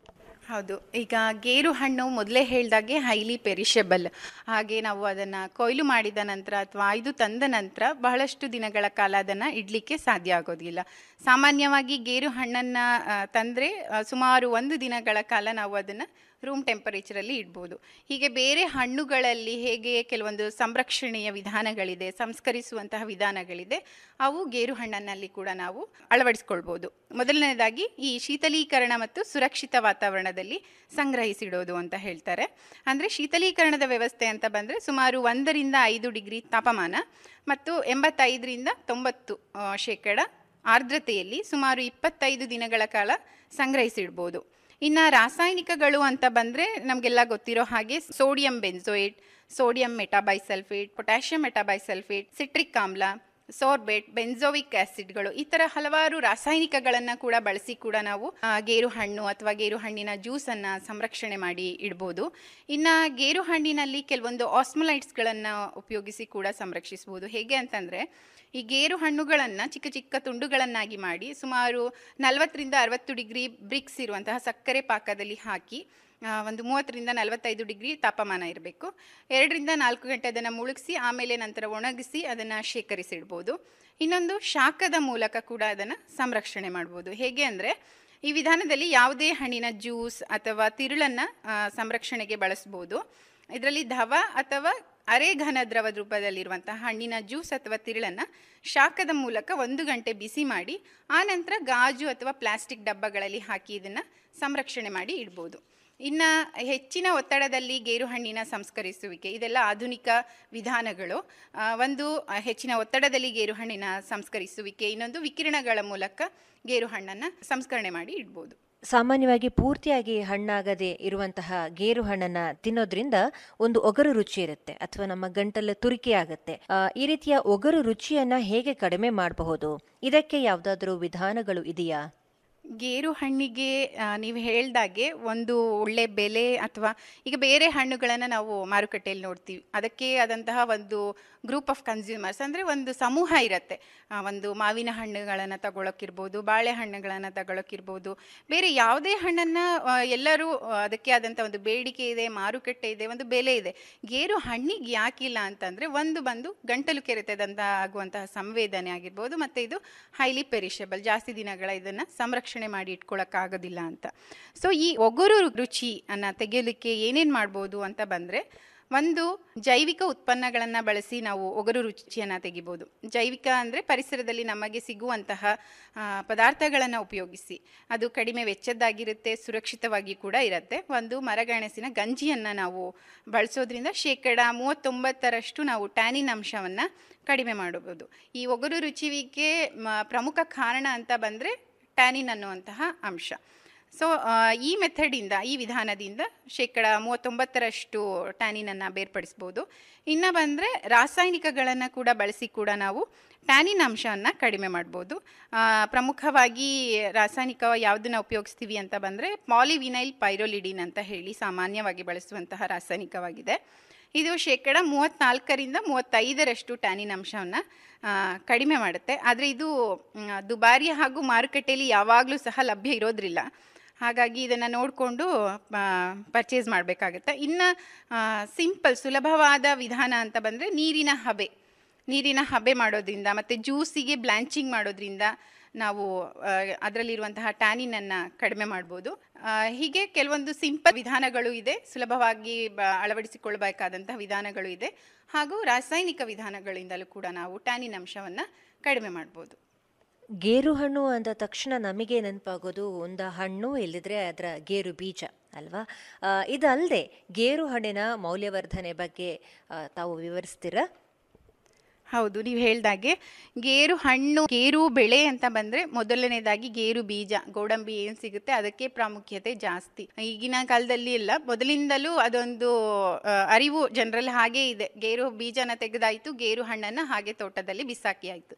ಹೌದು ಈಗ ಗೇರು ಹಣ್ಣು ಮೊದಲೇ ಹೇಳ್ದಾಗೆ ಹೈಲಿ ಪೆರಿಷಬಲ್ ಹಾಗೆ ನಾವು ಅದನ್ನು ಕೊಯ್ಲು ಮಾಡಿದ ನಂತರ ಅಥವಾ ಆಯ್ದು ತಂದ ನಂತರ ಬಹಳಷ್ಟು ದಿನಗಳ ಕಾಲ ಅದನ್ನು ಇಡಲಿಕ್ಕೆ ಸಾಧ್ಯ ಆಗೋದಿಲ್ಲ ಸಾಮಾನ್ಯವಾಗಿ ಗೇರು ಹಣ್ಣನ್ನು ತಂದರೆ ಸುಮಾರು ಒಂದು ದಿನಗಳ ಕಾಲ ನಾವು ಅದನ್ನು ರೂಮ್ ಟೆಂಪರೇಚರಲ್ಲಿ ಇಡ್ಬೋದು ಹೀಗೆ ಬೇರೆ ಹಣ್ಣುಗಳಲ್ಲಿ ಹೇಗೆ ಕೆಲವೊಂದು ಸಂರಕ್ಷಣೆಯ ವಿಧಾನಗಳಿದೆ ಸಂಸ್ಕರಿಸುವಂತಹ ವಿಧಾನಗಳಿದೆ ಅವು ಗೇರು ಹಣ್ಣನ್ನಲ್ಲಿ ಕೂಡ ನಾವು ಅಳವಡಿಸ್ಕೊಳ್ಬೋದು ಮೊದಲನೇದಾಗಿ ಈ ಶೀತಲೀಕರಣ ಮತ್ತು ಸುರಕ್ಷಿತ ವಾತಾವರಣದಲ್ಲಿ ಸಂಗ್ರಹಿಸಿಡೋದು ಅಂತ ಹೇಳ್ತಾರೆ ಅಂದರೆ ಶೀತಲೀಕರಣದ ವ್ಯವಸ್ಥೆ ಅಂತ ಬಂದರೆ ಸುಮಾರು ಒಂದರಿಂದ ಐದು ಡಿಗ್ರಿ ತಾಪಮಾನ ಮತ್ತು ಎಂಬತ್ತೈದರಿಂದ ತೊಂಬತ್ತು ಆ, ಶೇಕಡ ಆರ್ದ್ರತೆಯಲ್ಲಿ ಸುಮಾರು ಇಪ್ಪತ್ತೈದು ದಿನಗಳ ಕಾಲ ಸಂಗ್ರಹಿಸಿಡ್ಬೋದು ಇನ್ನು ರಾಸಾಯನಿಕಗಳು ಅಂತ ಬಂದರೆ ನಮಗೆಲ್ಲ ಗೊತ್ತಿರೋ ಹಾಗೆ sodium benzoate sodium metabisulphite potassium metabisulphite citric ಆಮ್ಲ ಸೋರ್ಬೇಟ್ ಬೆನ್ಸೋವಿಕ್ ಆಸಿಡ್ಗಳು ಈ ಥರ ಹಲವಾರು ರಾಸಾಯನಿಕಗಳನ್ನು ಕೂಡ ಬಳಸಿ ಕೂಡ ನಾವು ಆ, ಗೇರು ಹಣ್ಣು ಅಥವಾ ಗೇರು ಹಣ್ಣಿನ ಜ್ಯೂಸನ್ನು ಸಂರಕ್ಷಣೆ ಮಾಡಿ ಇಡ್ಬೋದು ಇನ್ನು ಗೇರು ಹಣ್ಣಿನಲ್ಲಿ ಕೆಲವೊಂದು ಆಸ್ಮಲೈಟ್ಸ್ಗಳನ್ನು ಉಪಯೋಗಿಸಿ ಕೂಡ ಸಂರಕ್ಷಿಸ್ಬೋದು ಹೇಗೆ ಅಂತಂದರೆ ಈ ಗೇರು ಹಣ್ಣುಗಳನ್ನು ಚಿಕ್ಕ ಚಿಕ್ಕ ತುಂಡುಗಳನ್ನಾಗಿ ಮಾಡಿ ಸುಮಾರು ನಲವತ್ತರಿಂದ ಅರವತ್ತು ಡಿಗ್ರಿ ಬ್ರಿಕ್ಸ್ ಇರುವಂತಹ ಸಕ್ಕರೆ ಪಾಕದಲ್ಲಿ ಹಾಕಿ ಆ, ಒಂದು ಮೂವತ್ತರಿಂದ ನಲವತ್ತೈದು ಡಿಗ್ರಿ ತಾಪಮಾನ ಇರಬೇಕು ಎರಡರಿಂದ ನಾಲ್ಕು ಗಂಟೆ ಅದನ್ನು ಮುಳುಗಿಸಿ ಆಮೇಲೆ ನಂತರ ಒಣಗಿಸಿ ಅದನ್ನು ಶೇಖರಿಸಿಡ್ಬೋದು ಇನ್ನೊಂದು ಶಾಖದ ಮೂಲಕ ಕೂಡ ಅದನ್ನು ಸಂರಕ್ಷಣೆ ಮಾಡ್ಬೋದು ಹೇಗೆ ಅಂದರೆ ಈ ವಿಧಾನದಲ್ಲಿ ಯಾವುದೇ ಹಣ್ಣಿನ ಜ್ಯೂಸ್ ಅಥವಾ ತಿರುಳನ್ನು ಆ, ಸಂರಕ್ಷಣೆಗೆ ಬಳಸ್ಬೋದು ಇದರಲ್ಲಿ ಧವ ಅಥವಾ ಅರೆಘನ ದ್ರವದ ರೂಪದಲ್ಲಿರುವಂತಹ ಹಣ್ಣಿನ ಜ್ಯೂಸ್ ಅಥವಾ ತಿರುಳನ್ನು ಶಾಖದ ಮೂಲಕ ಒಂದು ಗಂಟೆ ಬಿಸಿ ಮಾಡಿ ಆನಂತರ ಗಾಜು ಅಥವಾ ಪ್ಲಾಸ್ಟಿಕ್ ಡಬ್ಬಗಳಲ್ಲಿ ಹಾಕಿ ಇದನ್ನು ಸಂರಕ್ಷಣೆ ಮಾಡಿ ಇಡ್ಬೋದು ಇನ್ನು ಹೆಚ್ಚಿನ ಒತ್ತಡದಲ್ಲಿ ಗೇರು ಹಣ್ಣಿನ ಸಂಸ್ಕರಿಸುವಿಕೆ ಇದೆಲ್ಲ ಆಧುನಿಕ ವಿಧಾನಗಳು ಆ, ಒಂದು ಆ, ಹೆಚ್ಚಿನ ಒತ್ತಡದಲ್ಲಿ ಗೇರು ಹಣ್ಣಿನ ಸಂಸ್ಕರಿಸುವಿಕೆ ಇನ್ನೊಂದು ವಿಕಿರಣಗಳ ಮೂಲಕ ಗೇರು ಹಣ್ಣನ್ನು ಸಂಸ್ಕರಣೆ ಮಾಡಿ ಇಡ್ಬೋದು ಸಾಮಾನ್ಯವಾಗಿ ಪೂರ್ತಿಯಾಗಿ ಹಣ್ಣಾಗದೆ ಇರುವಂತಹ ಗೇರು ಹಣ್ಣನ್ನ ತಿನ್ನೋದ್ರಿಂದ ಒಂದು ಒಗರು ರುಚಿ ಇರುತ್ತೆ ಅಥವಾ ನಮ್ಮ ಗಂಟಲು ತುರಿಕೆ ಆಗುತ್ತೆ ಆ, ಈ ರೀತಿಯ ಒಗರು ರುಚಿಯನ್ನ ಹೇಗೆ ಕಡಿಮೆ ಮಾಡಬಹುದು ಇದಕ್ಕೆ ಯಾವ್ದಾದ್ರೂ ವಿಧಾನಗಳು ಇದೆಯಾ ಗೇರು ಹಣ್ಣಿಗೆ ನೀವು ಹೇಳ್ದಾಗೆ ಒಂದು ಒಳ್ಳೆ ಬೆಲೆ ಅಥವಾ ಈಗ ಬೇರೆ ಹಣ್ಣುಗಳನ್ನು ನಾವು ಮಾರುಕಟ್ಟೆಯಲ್ಲಿ ನೋಡ್ತೀವಿ ಅದಕ್ಕೆ ಆದಂತಹ ಒಂದು ಗ್ರೂಪ್ ಆಫ್ ಕನ್ಸ್ಯೂಮರ್ಸ್ ಅಂದರೆ ಒಂದು ಸಮೂಹ ಇರುತ್ತೆ ಆ, ಒಂದು ಮಾವಿನ ಹಣ್ಣುಗಳನ್ನು ತಗೊಳಕ್ಕಿರ್ಬೋದು ಬಾಳೆಹಣ್ಣುಗಳನ್ನು ತಗೊಳಕ್ಕಿರ್ಬೋದು ಬೇರೆ ಯಾವುದೇ ಹಣ್ಣನ್ನು ಎಲ್ಲರೂ ಆ, ಅದಕ್ಕೆ ಆದಂಥ ಒಂದು ಬೇಡಿಕೆ ಇದೆ ಮಾರುಕಟ್ಟೆ ಇದೆ ಒಂದು ಬೆಲೆ ಇದೆ ಗೇರು ಹಣ್ಣಿಗೆ ಯಾಕಿಲ್ಲ ಅಂತಂದರೆ ಒಂದು ಬಂದು ಗಂಟಲು ಕೆರೆತದಂತ ಆಗುವಂತಹ ಸಂವೇದನೆ ಆಗಿರ್ಬೋದು ಮತ್ತು ಇದು ಹೈಲಿ ಪೆರಿಷಬಲ್ ಜಾಸ್ತಿ ದಿನಗಳ ಇದನ್ನು ಸಂರಕ್ಷಣೆ ಮಾಡಿ ಇಟ್ಕೊಳ್ಳೋಕ್ಕಾಗೋದಿಲ್ಲ ಅಂತ ಸೊ ಈ ಒಗುರು ರುಚಿ ಅನ್ನ ತೆಗೆಯಲಿಕ್ಕೆ ಏನೇನು ಮಾಡ್ಬೋದು ಅಂತ ಬಂದರೆ ಒಂದು ಜೈವಿಕ ಉತ್ಪನ್ನಗಳನ್ನು ಬಳಸಿ ನಾವು ಒಗರು ರುಚಿಯನ್ನು ತೆಗಿಬೋದು ಜೈವಿಕ ಅಂದರೆ ಪರಿಸರದಲ್ಲಿ ನಮಗೆ ಸಿಗುವಂತಹ ಪದಾರ್ಥಗಳನ್ನು ಉಪಯೋಗಿಸಿ ಅದು ಕಡಿಮೆ ವೆಚ್ಚದ್ದಾಗಿರುತ್ತೆ ಸುರಕ್ಷಿತವಾಗಿ ಕೂಡ ಇರುತ್ತೆ ಒಂದು ಮರಗೆಣಸಿನ ಗಂಜಿಯನ್ನು ನಾವು ಬಳಸೋದ್ರಿಂದ ಶೇಕಡ ಮೂವತ್ತೊಂಬತ್ತರಷ್ಟು ನಾವು ಟ್ಯಾನಿನ್ ಅಂಶವನ್ನು ಕಡಿಮೆ ಮಾಡಬಹುದು ಈ ಒಗರು ರುಚಿವಿಗೆ ಮ- ಪ್ರಮುಖ ಕಾರಣ ಅಂತ ಬಂದರೆ ಟ್ಯಾನಿನ್ ಅನ್ನುವಂತಹ ಅಂಶ ಸೊ ಈ ಮೆಥಡಿಂದ ಈ ವಿಧಾನದಿಂದ ಶೇಕಡ ಮೂವತ್ತೊಂಬತ್ತರಷ್ಟು ಟ್ಯಾನಿನನ್ನು ಬೇರ್ಪಡಿಸ್ಬೋದು ಇನ್ನು ಬಂದರೆ ರಾಸಾಯನಿಕಗಳನ್ನು ಕೂಡ ಬಳಸಿ ಕೂಡ ನಾವು ಟ್ಯಾನಿನ್ ಅಂಶವನ್ನು ಕಡಿಮೆ ಮಾಡ್ಬೋದು ಆ, ಪ್ರಮುಖವಾಗಿ ರಾಸಾಯನಿಕ ಯಾವುದನ್ನು ಉಪಯೋಗಿಸ್ತೀವಿ ಅಂತ ಬಂದರೆ ಪಾಲಿವಿನೈಲ್ ಪೈರೋಲಿಡಿನ್ ಅಂತ ಹೇಳಿ ಸಾಮಾನ್ಯವಾಗಿ ಬಳಸುವಂತಹ ರಾಸಾಯನಿಕವಾಗಿದೆ ಇದು ಶೇಕಡ ಮೂವತ್ತ್ನಾಲ್ಕರಿಂದ ಮೂವತ್ತೈದರಷ್ಟು ಟ್ಯಾನಿನ್ ಅಂಶವನ್ನು ಕಡಿಮೆ ಮಾಡುತ್ತೆ ಆದರೆ ಇದು ಮ್, ದುಬಾರಿ ಹಾಗೂ ಮಾರುಕಟ್ಟೆಯಲ್ಲಿ ಯಾವಾಗಲೂ ಸಹ ಲಭ್ಯ ಇರೋದ್ರಿಲ್ಲ ಹಾಗಾಗಿ ಇದನ್ನು ನೋಡಿಕೊಂಡು ಪರ್ಚೇಸ್ ಮಾಡಬೇಕಾಗುತ್ತೆ ಇನ್ನು ಸಿಂಪಲ್ ಸುಲಭವಾದ ವಿಧಾನ ಅಂತ ಬಂದರೆ ನೀರಿನ ಹಬೆ ನೀರಿನ ಹಬೆ ಮಾಡೋದ್ರಿಂದ ಮತ್ತು ಜ್ಯೂಸಿಗೆ ಬ್ಲ್ಯಾಂಚಿಂಗ್ ಮಾಡೋದ್ರಿಂದ ನಾವು ಅದರಲ್ಲಿರುವಂತಹ ಟ್ಯಾನಿನನ್ನು ಕಡಿಮೆ ಮಾಡ್ಬೋದು ಆ, ಹೀಗೆ ಕೆಲವೊಂದು ಸಿಂಪಲ್ ವಿಧಾನಗಳು ಇದೆ ಸುಲಭವಾಗಿ ಬ ಅಳವಡಿಸಿಕೊಳ್ಬೇಕಾದಂತಹ ವಿಧಾನಗಳು ಇದೆ ಹಾಗೂ ರಾಸಾಯನಿಕ ವಿಧಾನಗಳಿಂದಲೂ ಕೂಡ ನಾವು ಟ್ಯಾನಿನ್ ಅಂಶವನ್ನು ಕಡಿಮೆ ಮಾಡ್ಬೋದು ಗೇರು ಹಣ್ಣು ಅಂದ ತಕ್ಷಣ ನಮಗೆ ನೆನಪಾಗೋದು ಒಂದು ಹಣ್ಣು ಇಲ್ಲದಿದ್ರೆ ಅದರ ಗೇರು ಬೀಜ ಅಲ್ವಾ ಆ, ಇದಲ್ಲದೆ ಗೇರು ಹಣ್ಣಿನ ಮೌಲ್ಯವರ್ಧನೆ ಬಗ್ಗೆ ಆ, ತಾವು ವಿವರಿಸ್ತೀರಾ ಹೌದು ನೀವು ಹೇಳ್ದಾಗೆ ಗೇರು ಹಣ್ಣು ಗೇರು ಬೆಳೆ ಅಂತ ಬಂದರೆ ಮೊದಲನೇದಾಗಿ ಗೇರು ಬೀಜ ಗೋಡಂಬಿ ಏನು ಸಿಗುತ್ತೆ ಅದಕ್ಕೆ ಪ್ರಾಮುಖ್ಯತೆ ಜಾಸ್ತಿ ಈಗಿನ ಕಾಲದಲ್ಲಿ ಇಲ್ಲ ಮೊದಲಿಂದಲೂ ಅದೊಂದು ಆ, ಅರಿವು ಜನರಲ್ಲಿ ಹಾಗೇ ಇದೆ ಗೇರು ಬೀಜನ ತೆಗೆದಾಯಿತು ಗೇರು ಹಣ್ಣನ್ನು ಹಾಗೆ ತೋಟದಲ್ಲಿ ಬಿಸಾಕಿ ಆಯಿತು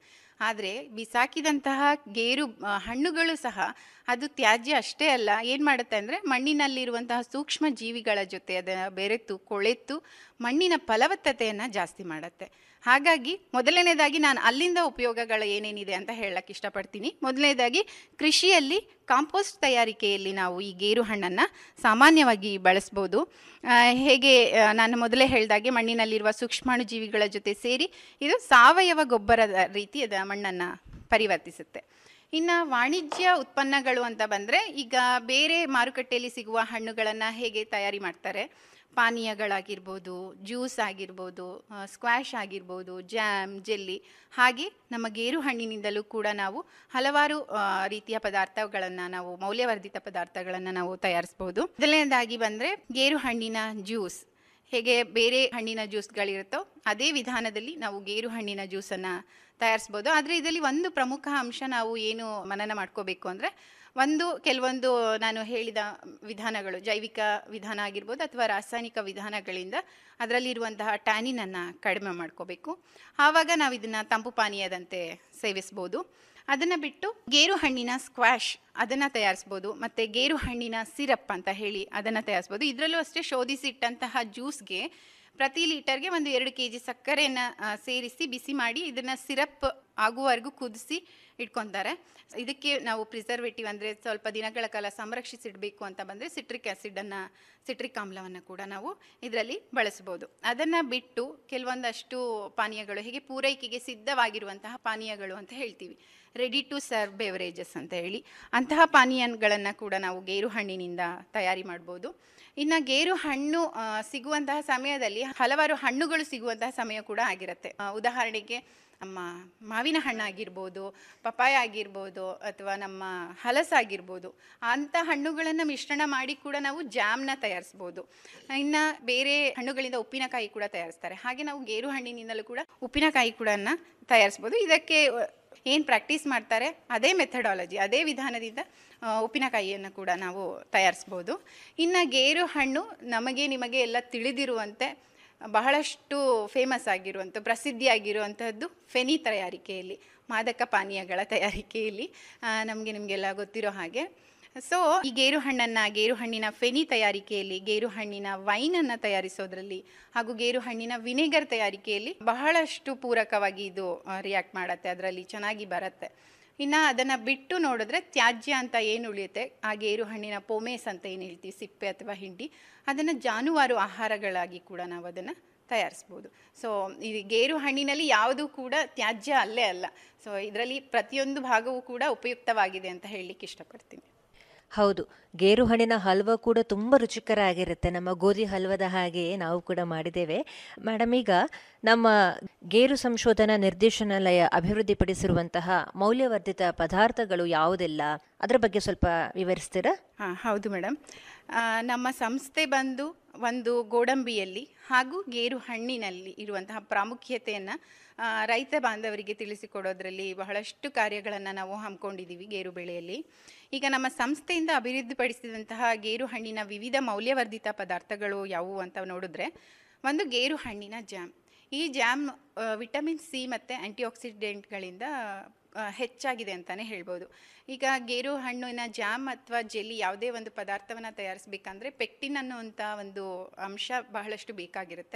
ಆದರೆ ಬಿಸಾಕಿದಂತಹ ಗೇರು ಆ, ಹಣ್ಣುಗಳು ಸಹ ಅದು ತ್ಯಾಜ್ಯ ಅಷ್ಟೇ ಅಲ್ಲ ಏನು ಮಾಡುತ್ತೆ ಅಂದರೆ ಮಣ್ಣಿನಲ್ಲಿರುವಂತಹ ಸೂಕ್ಷ್ಮ ಜೀವಿಗಳ ಜೊತೆ ಅದನ್ನು ಬೆರೆತು ಕೊಳೆತು ಮಣ್ಣಿನ ಫಲವತ್ತತೆಯನ್ನು ಜಾಸ್ತಿ ಮಾಡುತ್ತೆ ಹಾಗಾಗಿ ಮೊದಲನೇದಾಗಿ ನಾನು ಅಲ್ಲಿಂದ ಉಪಯೋಗಗಳು ಏನೇನಿದೆ ಅಂತ ಹೇಳಕ್ಕೆ ಇಷ್ಟಪಡ್ತೀನಿ ಮೊದಲನೇದಾಗಿ ಕೃಷಿಯಲ್ಲಿ ಕಾಂಪೋಸ್ಟ್ ತಯಾರಿಕೆಯಲ್ಲಿ ನಾವು ಈ ಗೇರು ಹಣ್ಣನ್ನು ಸಾಮಾನ್ಯವಾಗಿ ಬಳಸ್ಬೋದು ಆ, ಹೇಗೆ ಆ, ನಾನು ಮೊದಲೇ ಹೇಳಿದಾಗೆ ಮಣ್ಣಿನಲ್ಲಿರುವ ಸೂಕ್ಷ್ಮಾಣು ಜೀವಿಗಳ ಜೊತೆ ಸೇರಿ ಇದು ಸಾವಯವ ಗೊಬ್ಬರದ ರೀತಿ ಅದ ಮಣ್ಣನ್ನು ಪರಿವರ್ತಿಸುತ್ತೆ ಇನ್ನು ವಾಣಿಜ್ಯ ಉತ್ಪನ್ನಗಳು ಅಂತ ಬಂದರೆ ಈಗ ಬೇರೆ ಮಾರುಕಟ್ಟೆಯಲ್ಲಿ ಸಿಗುವ ಹಣ್ಣುಗಳನ್ನು ಹೇಗೆ ತಯಾರಿ ಮಾಡ್ತಾರೆ ಪಾನೀಯಗಳಾಗಿರ್ಬೋದು ಜ್ಯೂಸ್ ಆಗಿರ್ಬೋದು ಸ್ಕ್ವಾಶ್ ಆಗಿರ್ಬೋದು ಜ್ಯಾಮ್ ಜೆಲ್ಲಿ ಹಾಗೆ ನಮ್ಮ ಗೇರು ಹಣ್ಣಿನಿಂದಲೂ ಕೂಡ ನಾವು ಹಲವಾರು ಆ, ರೀತಿಯ ಪದಾರ್ಥಗಳನ್ನು ನಾವು ಮೌಲ್ಯವರ್ಧಿತ ಪದಾರ್ಥಗಳನ್ನು ನಾವು ತಯಾರಿಸ್ಬೋದು ಮೊದಲನೇದಾಗಿ ಬಂದರೆ ಗೇರು ಹಣ್ಣಿನ ಜ್ಯೂಸ್ ಹೇಗೆ ಬೇರೆ ಹಣ್ಣಿನ ಜ್ಯೂಸ್ಗಳಿರುತ್ತೋ ಅದೇ ವಿಧಾನದಲ್ಲಿ ನಾವು ಗೇರು ಹಣ್ಣಿನ ಜ್ಯೂಸನ್ನು ತಯಾರಿಸ್ಬೋದು ಆದರೆ ಇದರಲ್ಲಿ ಒಂದು ಪ್ರಮುಖ ಅಂಶ ನಾವು ಏನು ಮನನ ಮಾಡ್ಕೋಬೇಕು ಅಂದರೆ ಒಂದು ಕೆಲವೊಂದು ನಾನು ಹೇಳಿದ ವಿಧಾನಗಳು ಜೈವಿಕ ವಿಧಾನ ಆಗಿರ್ಬೋದು ಅಥವಾ ರಾಸಾಯನಿಕ ವಿಧಾನಗಳಿಂದ ಅದರಲ್ಲಿರುವಂತಹ ಟ್ಯಾನಿನನ್ನು ಕಡಿಮೆ ಮಾಡ್ಕೋಬೇಕು ಆವಾಗ ನಾವು ಇದನ್ನು ತಂಪು ಪಾನೀಯದಂತೆ ಸೇವಿಸ್ಬೋದು ಅದನ್ನು ಬಿಟ್ಟು ಗೇರು ಹಣ್ಣಿನ ಸ್ಕ್ವಾಶ್ ಅದನ್ನು ತಯಾರಿಸ್ಬೋದು ಮತ್ತು ಗೇರು ಹಣ್ಣಿನ ಸಿರಪ್ ಅಂತ ಹೇಳಿ ಅದನ್ನು ತಯಾರಿಸ್ಬೋದು ಇದರಲ್ಲೂ ಅಷ್ಟೇ ಶೋಧಿಸಿಟ್ಟಂತಹ ಜ್ಯೂಸ್ಗೆ ಪ್ರತಿ ಲೀಟರ್ಗೆ ಒಂದು ಎರಡು ಕೆ ಜಿ ಸಕ್ಕರೆಯನ್ನು ಸೇರಿಸಿ ಬಿಸಿ ಮಾಡಿ ಇದನ್ನು ಸಿರಪ್ ಆಗುವವರೆಗೂ ಕುದಿಸಿ ಇಟ್ಕೊತಾರೆ ಇದಕ್ಕೆ ನಾವು ಪ್ರಿಸರ್ವೇಟಿವ್ ಅಂದರೆ ಸ್ವಲ್ಪ ದಿನಗಳ ಕಾಲ ಸಂರಕ್ಷಿಸಿಡಬೇಕು ಅಂತ ಬಂದರೆ ಸಿಟ್ರಿಕ್ ಆ್ಯಸಿಡನ್ನು ಸಿಟ್ರಿಕ್ ಆಮ್ಲವನ್ನು ಕೂಡ ನಾವು ಇದರಲ್ಲಿ ಬಳಸ್ಬೋದು ಅದನ್ನು ಬಿಟ್ಟು ಕೆಲವೊಂದಷ್ಟು ಪಾನೀಯಗಳು ಹೀಗೆ ಪೂರೈಕೆಗೆ ಸಿದ್ಧವಾಗಿರುವಂತಹ ಪಾನೀಯಗಳು ಅಂತ ಹೇಳ್ತೀವಿ ರೆಡಿ ಟು ಸರ್ವ್ ಬೇವರೇಜಸ್ ಅಂತ ಹೇಳಿ ಅಂತಹ ಪಾನೀಯಗಳನ್ನು ಕೂಡ ನಾವು ಗೇರು ಹಣ್ಣಿನಿಂದ ತಯಾರಿ ಮಾಡ್ಬೋದು ಇನ್ನು ಗೇರು ಹಣ್ಣು ಆ, ಸಿಗುವಂತಹ ಸಮಯದಲ್ಲಿ ಹಲವಾರು ಹಣ್ಣುಗಳು ಸಿಗುವಂತಹ ಸಮಯ ಕೂಡ ಆಗಿರುತ್ತೆ ಆ, ಉದಾಹರಣೆಗೆ ನಮ್ಮ ಮಾವಿನ ಹಣ್ಣಾಗಿರ್ಬೋದು ಪಪಾಯ ಆಗಿರ್ಬೋದು ಅಥವಾ ನಮ್ಮ ಹಲಸಾಗಿರ್ಬೋದು ಅಂಥ ಹಣ್ಣುಗಳನ್ನು ಮಿಶ್ರಣ ಮಾಡಿ ಕೂಡ ನಾವು ಜಾಮ್ನ ತಯಾರಿಸ್ಬೋದು ಇನ್ನು ಬೇರೆ ಹಣ್ಣುಗಳಿಂದ ಉಪ್ಪಿನಕಾಯಿ ಕೂಡ ತಯಾರಿಸ್ತಾರೆ ಹಾಗೆ ನಾವು ಗೇರು ಹಣ್ಣಿನಿಂದಲೂ ಕೂಡ ಉಪ್ಪಿನಕಾಯಿ ಕೂಡ ತಯಾರಿಸ್ಬೋದು ಇದಕ್ಕೆ ಏನು ಪ್ರಾಕ್ಟೀಸ್ ಮಾಡ್ತಾರೆ ಅದೇ ಮೆಥಡಾಲಜಿ ಅದೇ ವಿಧಾನದಿಂದ ಆ, ಉಪ್ಪಿನಕಾಯಿಯನ್ನು ಕೂಡ ನಾವು ತಯಾರಿಸ್ಬೋದು ಇನ್ನು ಗೇರು ಹಣ್ಣು ನಮಗೆ ನಿಮಗೆ ಎಲ್ಲ ತಿಳಿದಿರುವಂತೆ ಬಹಳಷ್ಟು ಫೇಮಸ್ ಆಗಿರುವಂಥ ಪ್ರಸಿದ್ಧಿಯಾಗಿರುವಂಥದ್ದು ಫೆನಿ ತಯಾರಿಕೆಯಲ್ಲಿ ಮಾದಕ ಪಾನೀಯಗಳ ತಯಾರಿಕೆಯಲ್ಲಿ ನಮಗೆ ನಿಮಗೆಲ್ಲ ಗೊತ್ತಿರೋ ಹಾಗೆ ಸೊ ಈ ಗೇರು ಹಣ್ಣನ್ನು ಗೇರು ಹಣ್ಣಿನ ಫೆನಿ ತಯಾರಿಕೆಯಲ್ಲಿ ಗೇರು ಹಣ್ಣಿನ ವೈನನ್ನು ತಯಾರಿಸೋದ್ರಲ್ಲಿ ಹಾಗೂ ಗೇರು ಹಣ್ಣಿನ ವಿನೆಗರ್ ತಯಾರಿಕೆಯಲ್ಲಿ ಬಹಳಷ್ಟು ಪೂರಕವಾಗಿ ಇದು ರಿಯಾಕ್ಟ್ ಮಾಡುತ್ತೆ ಅದರಲ್ಲಿ ಚೆನ್ನಾಗಿ ಬರುತ್ತೆ ಇನ್ನು ಅದನ್ನು ಬಿಟ್ಟು ನೋಡಿದ್ರೆ ತ್ಯಾಜ್ಯ ಅಂತ ಏನು ಉಳಿಯುತ್ತೆ ಆ ಗೇರು ಹಣ್ಣಿನ ಪೋಮೇಸ್ ಅಂತ ಏನು ಹೇಳ್ತೀವಿ ಸಿಪ್ಪೆ ಅಥವಾ ಹಿಂಡಿ ಅದನ್ನು ಜಾನುವಾರು ಆಹಾರಗಳಾಗಿ ಕೂಡ ನಾವು ಅದನ್ನು ತಯಾರಿಸ್ಬೋದು ಸೊ ಈ ಗೇರು ಹಣ್ಣಿನಲ್ಲಿ ಯಾವುದು ಕೂಡ ತ್ಯಾಜ್ಯ ಅಲ್ಲೇ ಅಲ್ಲ ಸೊ ಇದರಲ್ಲಿ ಪ್ರತಿಯೊಂದು ಭಾಗವೂ ಕೂಡ ಉಪಯುಕ್ತವಾಗಿದೆ ಅಂತ ಹೇಳಲಿಕ್ಕೆ ಇಷ್ಟಪಡ್ತೀನಿ ಹೌದು ಗೇರು ಹಣ್ಣಿನ ಹಲ್ವ ಕೂಡ ತುಂಬ ರುಚಿಕರ ಆಗಿರುತ್ತೆ ನಮ್ಮ ಗೋಧಿ ಹಲ್ವದ ಹಾಗೆಯೇ ನಾವು ಕೂಡ ಮಾಡಿದ್ದೇವೆ ಮೇಡಮ್ ಈಗ ನಮ್ಮ ಗೇರು ಸಂಶೋಧನಾ ನಿರ್ದೇಶನಾಲಯ ಅಭಿವೃದ್ಧಿಪಡಿಸಿರುವಂತಹ ಮೌಲ್ಯವರ್ಧಿತ ಪದಾರ್ಥಗಳು ಯಾವುದೆಲ್ಲ ಅದರ ಬಗ್ಗೆ ಸ್ವಲ್ಪ ವಿವರಿಸ್ತೀರಾ ಹಾಂ ಹೌದು ಮೇಡಮ್ ನಮ್ಮ ಸಂಸ್ಥೆ ಬಂದು ಒಂದು ಗೋಡಂಬಿಯಲ್ಲಿ ಹಾಗೂ ಗೇರು ಹಣ್ಣಿನಲ್ಲಿ ಇರುವಂತಹ ಪ್ರಾಮುಖ್ಯತೆಯನ್ನು ರೈತ ಬಾಂಧವರಿಗೆ ತಿಳಿಸಿಕೊಡೋದ್ರಲ್ಲಿ ಬಹಳಷ್ಟು ಕಾರ್ಯಗಳನ್ನು ನಾವು ಹಮ್ಮಿಕೊಂಡಿದ್ದೀವಿ ಗೇರು ಬೆಳೆಯಲ್ಲಿ ಈಗ ನಮ್ಮ ಸಂಸ್ಥೆಯಿಂದ ಅಭಿವೃದ್ಧಿಪಡಿಸಿದಂತಹ ಗೇರು ಹಣ್ಣಿನ ವಿವಿಧ ಮೌಲ್ಯವರ್ಧಿತ ಪದಾರ್ಥಗಳು ಯಾವುವು ಅಂತ ನೋಡಿದ್ರೆ ಒಂದು ಗೇರು ಹಣ್ಣಿನ ಜಾಮ್ ಈ ಜಾಮ್ ಆ, ವಿಟಮಿನ್ ಸಿ ಮತ್ತು ಆ್ಯಂಟಿಆಕ್ಸಿಡೆಂಟ್ಗಳಿಂದ ಆ, ಹೆಚ್ಚಾಗಿದೆ ಅಂತಲೇ ಹೇಳ್ಬೋದು ಈಗ ಗೇರು ಹಣ್ಣಿನ ಜಾಮ್ ಅಥವಾ ಜೆಲ್ಲಿ ಯಾವುದೇ ಒಂದು ಪದಾರ್ಥವನ್ನು ತಯಾರಿಸ್ಬೇಕಂದ್ರೆ ಪೆಕ್ಟಿನ್ ಅನ್ನುವಂಥ ಒಂದು ಅಂಶ ಬಹಳಷ್ಟು ಬೇಕಾಗಿರುತ್ತೆ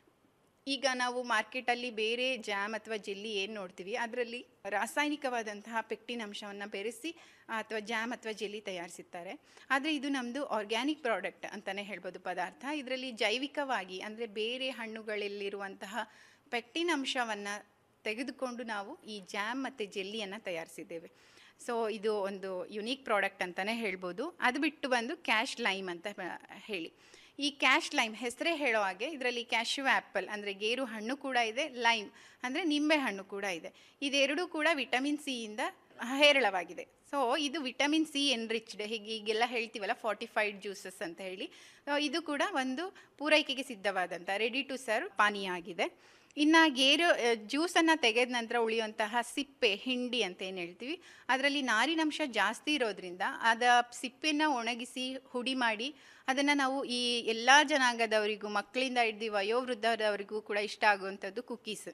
ಈಗ ನಾವು ಮಾರ್ಕೆಟಲ್ಲಿ ಬೇರೆ ಜಾಮ್ ಅಥವಾ ಜೆಲ್ಲಿ ಏನು ನೋಡ್ತೀವಿ ಅದರಲ್ಲಿ ರಾಸಾಯನಿಕವಾದಂತಹ ಪೆಕ್ಟಿನ್ ಅಂಶವನ್ನು ಬೆರೆಸಿ ಅಥವಾ ಜಾಮ್ ಅಥವಾ ಜೆಲ್ಲಿ ತಯಾರಿಸುತ್ತಾರೆ ಆದರೆ ಇದು ನಮ್ಮದು ಆರ್ಗ್ಯಾನಿಕ್ ಪ್ರಾಡಕ್ಟ್ ಅಂತಲೇ ಹೇಳ್ಬೋದು ಪದಾರ್ಥ ಇದರಲ್ಲಿ ಜೈವಿಕವಾಗಿ ಅಂದರೆ ಬೇರೆ ಹಣ್ಣುಗಳಲ್ಲಿರುವಂತಹ ಪೆಕ್ಟಿನ್ ಅಂಶವನ್ನು ತೆಗೆದುಕೊಂಡು ನಾವು ಈ ಜಾಮ್ ಮತ್ತು ಜೆಲ್ಲಿಯನ್ನು ತಯಾರಿಸಿದ್ದೇವೆ ಸೊ ಇದು ಒಂದು ಯುನೀಕ್ ಪ್ರಾಡಕ್ಟ್ ಅಂತಲೇ ಹೇಳ್ಬೋದು ಅದು ಬಿಟ್ಟು ಬಂದು ಕ್ಯಾಶ್ ಲೈಮ್ ಅಂತ ಬ- ಹೇಳಿ ಈ ಕ್ಯಾಶ್ ಲೈಮ್ ಹೆಸರೇ ಹೇಳೋ ಹಾಗೆ ಇದರಲ್ಲಿ ಕ್ಯಾಶ್ಯೂ ಆ್ಯಪಲ್ ಅಂದರೆ ಗೇರು ಹಣ್ಣು ಕೂಡ ಇದೆ ಲೈಮ್ ಅಂದರೆ ನಿಂಬೆ ಹಣ್ಣು ಕೂಡ ಇದೆ ಇದೆರಡೂ ಕೂಡ ವಿಟಮಿನ್ ಸಿಯಿಂದ ಹೇರಳವಾಗಿದೆ ಸೊ ಇದು ವಿಟಮಿನ್ ಸಿ ಎನ್ರಿಚ್ಡ್ ಹೀಗೆ ಈಗೆಲ್ಲ ಹೇಳ್ತೀವಲ್ಲ ಫಾರ್ಟಿಫೈಡ್ ಜ್ಯೂಸಸ್ ಅಂತ ಹೇಳಿ ಸೊ ಇದು ಕೂಡ ಒಂದು ಪೂರೈಕೆಗೆ ಸಿದ್ಧವಾದಂಥ ರೆಡಿ ಟು ಸರ್ವ್ ಪಾನೀಯ ಆಗಿದೆ ಇನ್ನು ಗೇರು ಜ್ಯೂಸನ್ನು ತೆಗೆದ ನಂತರ ಉಳಿಯುವಂತಹ ಸಿಪ್ಪೆ ಹಿಂಡಿ ಅಂತ ಏನು ಹೇಳ್ತೀವಿ ಅದರಲ್ಲಿ ನಾರಿನಂಶ ಜಾಸ್ತಿ ಇರೋದ್ರಿಂದ ಅದ ಸಿಪ್ಪೆನ ಒಣಗಿಸಿ ಹುಡಿ ಮಾಡಿ ಅದನ್ನು ನಾವು ಈ ಎಲ್ಲ ಜನಾಂಗದವರಿಗೂ ಮಕ್ಕಳಿಂದ ಹಿಡ್ದು ವಯೋವೃದ್ಧರವರಿಗೂ ಕೂಡ ಇಷ್ಟ ಆಗುವಂಥದ್ದು ಕುಕ್ಕೀಸ್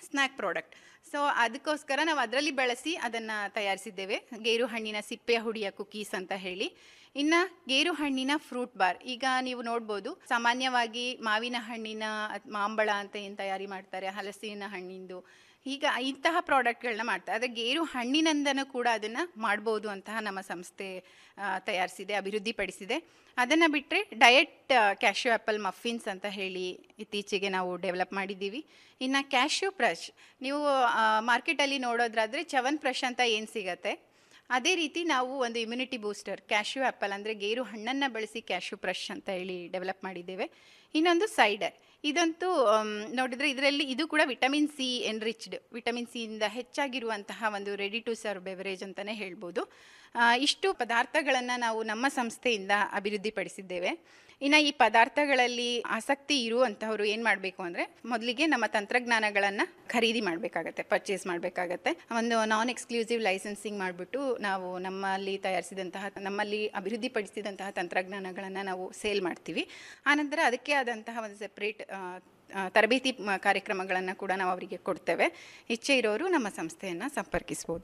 ಸ್ನ್ಯಾಕ್ ಪ್ರಾಡಕ್ಟ್ ಸೊ ಅದಕ್ಕೋಸ್ಕರ ನಾವು ಅದರಲ್ಲಿ ಬಳಸಿ ಅದನ್ನು ತಯಾರಿಸಿದ್ದೇವೆ ಗೇರು ಹಣ್ಣಿನ ಸಿಪ್ಪೆ ಹುಡಿಯ ಕುಕೀಸ್ ಅಂತ ಹೇಳಿ ಇನ್ನು ಗೇರು ಹಣ್ಣಿನ ಫ್ರೂಟ್ ಬಾರ್ ಈಗ ನೀವು ನೋಡ್ಬೋದು ಸಾಮಾನ್ಯವಾಗಿ ಮಾವಿನ ಹಣ್ಣಿನ ಅತ್- ಮಾಂಬಳ ಅಂತ ಏನು ತಯಾರಿ ಮಾಡ್ತಾರೆ ಹಲಸಿನ ಹಣ್ಣಿಂದು ಈಗ ಇಂತಹ ಪ್ರಾಡಕ್ಟ್ಗಳನ್ನ ಮಾಡ್ತಾರೆ ಆದರೆ ಗೇರು ಹಣ್ಣಿನಿಂದನೂ ಕೂಡ ಅದನ್ನು ಮಾಡ್ಬೋದು ಅಂತಹ ನಮ್ಮ ಸಂಸ್ಥೆ ಆ, ತಯಾರಿಸಿದೆ ಅಭಿವೃದ್ಧಿಪಡಿಸಿದೆ ಅದನ್ನು ಬಿಟ್ಟರೆ ಡಯಟ್ ಕ್ಯಾಶ್ಯೂ ಆ್ಯಪಲ್ ಮಫಿನ್ಸ್ ಅಂತ ಹೇಳಿ ಇತ್ತೀಚೆಗೆ ನಾವು ಡೆವಲಪ್ ಮಾಡಿದ್ದೀವಿ ಇನ್ನು ಕ್ಯಾಶ್ಯೂ ಬ್ರಷ್ ನೀವು ಮಾರ್ಕೆಟಲ್ಲಿ ನೋಡೋದ್ರಾದರೆ ಚವನ್ ಬ್ರಷ್ ಅಂತ ಏನು ಸಿಗತ್ತೆ ಅದೇ ರೀತಿ ನಾವು ಒಂದು ಇಮ್ಯುನಿಟಿ ಬೂಸ್ಟರ್ ಕ್ಯಾಶ್ಯೂ ಆ್ಯಪಲ್ ಅಂದರೆ ಗೇರು ಹಣ್ಣನ್ನು ಬಳಸಿ ಕ್ಯಾಶ್ಯೂ ಬ್ರಷ್ ಅಂತ ಹೇಳಿ ಡೆವಲಪ್ ಮಾಡಿದ್ದೇವೆ ಇನ್ನೊಂದು ಸೈಡರ್ ಇದಂತೂ ಆಮ್, ನೋಡಿದರೆ ಇದರಲ್ಲಿ ಇದು ಕೂಡ ವಿಟಮಿನ್ ಸಿ ಎನ್ರಿಚ್ಡ್ ವಿಟಮಿನ್ ಸಿಯಿಂದ ಹೆಚ್ಚಾಗಿರುವಂತಹ ಒಂದು ರೆಡಿ ಟು ಸರ್ವ್ ಬೆವರೇಜ್ ಅಂತಲೇ ಹೇಳ್ಬೋದು ಆ, ಇಷ್ಟು ಪದಾರ್ಥಗಳನ್ನು ನಾವು ನಮ್ಮ ಸಂಸ್ಥೆಯಿಂದ ಅಭಿವೃದ್ಧಿಪಡಿಸಿದ್ದೇವೆ ಇನ್ನು ಈ ಪದಾರ್ಥಗಳಲ್ಲಿ ಆಸಕ್ತಿ ಇರುವಂತಹವರು ಏನು ಮಾಡಬೇಕು ಅಂದರೆ ಮೊದಲಿಗೆ ನಮ್ಮ ತಂತ್ರಜ್ಞಾನಗಳನ್ನು ಖರೀದಿ ಮಾಡಬೇಕಾಗತ್ತೆ ಪರ್ಚೇಸ್ ಮಾಡಬೇಕಾಗತ್ತೆ ಒಂದು ನಾನ್ ಎಕ್ಸ್ಕ್ಲೂಸಿವ್ ಲೈಸೆನ್ಸಿಂಗ್ ಮಾಡಿಬಿಟ್ಟು ನಾವು ನಮ್ಮಲ್ಲಿ ತಯಾರಿಸಿದಂತಹ ನಮ್ಮಲ್ಲಿ ಅಭಿವೃದ್ಧಿಪಡಿಸಿದಂತಹ ತಂತ್ರಜ್ಞಾನಗಳನ್ನು ನಾವು ಸೇಲ್ ಮಾಡ್ತೀವಿ ಆನಂತರ ಅದಕ್ಕೆ ಆದಂತಹ ಒಂದು ಸೆಪ್ರೇಟ್ ತರಬೇತಿ ಕಾರ್ಯಕ್ರಮಗಳನ್ನು ಕೂಡ ನಾವು ಅವರಿಗೆ ಕೊಡ್ತೇವೆ ಇಚ್ಛೆ ಇರೋರು ನಮ್ಮ ಸಂಸ್ಥೆಯನ್ನು ಸಂಪರ್ಕಿಸ್ಬೋದು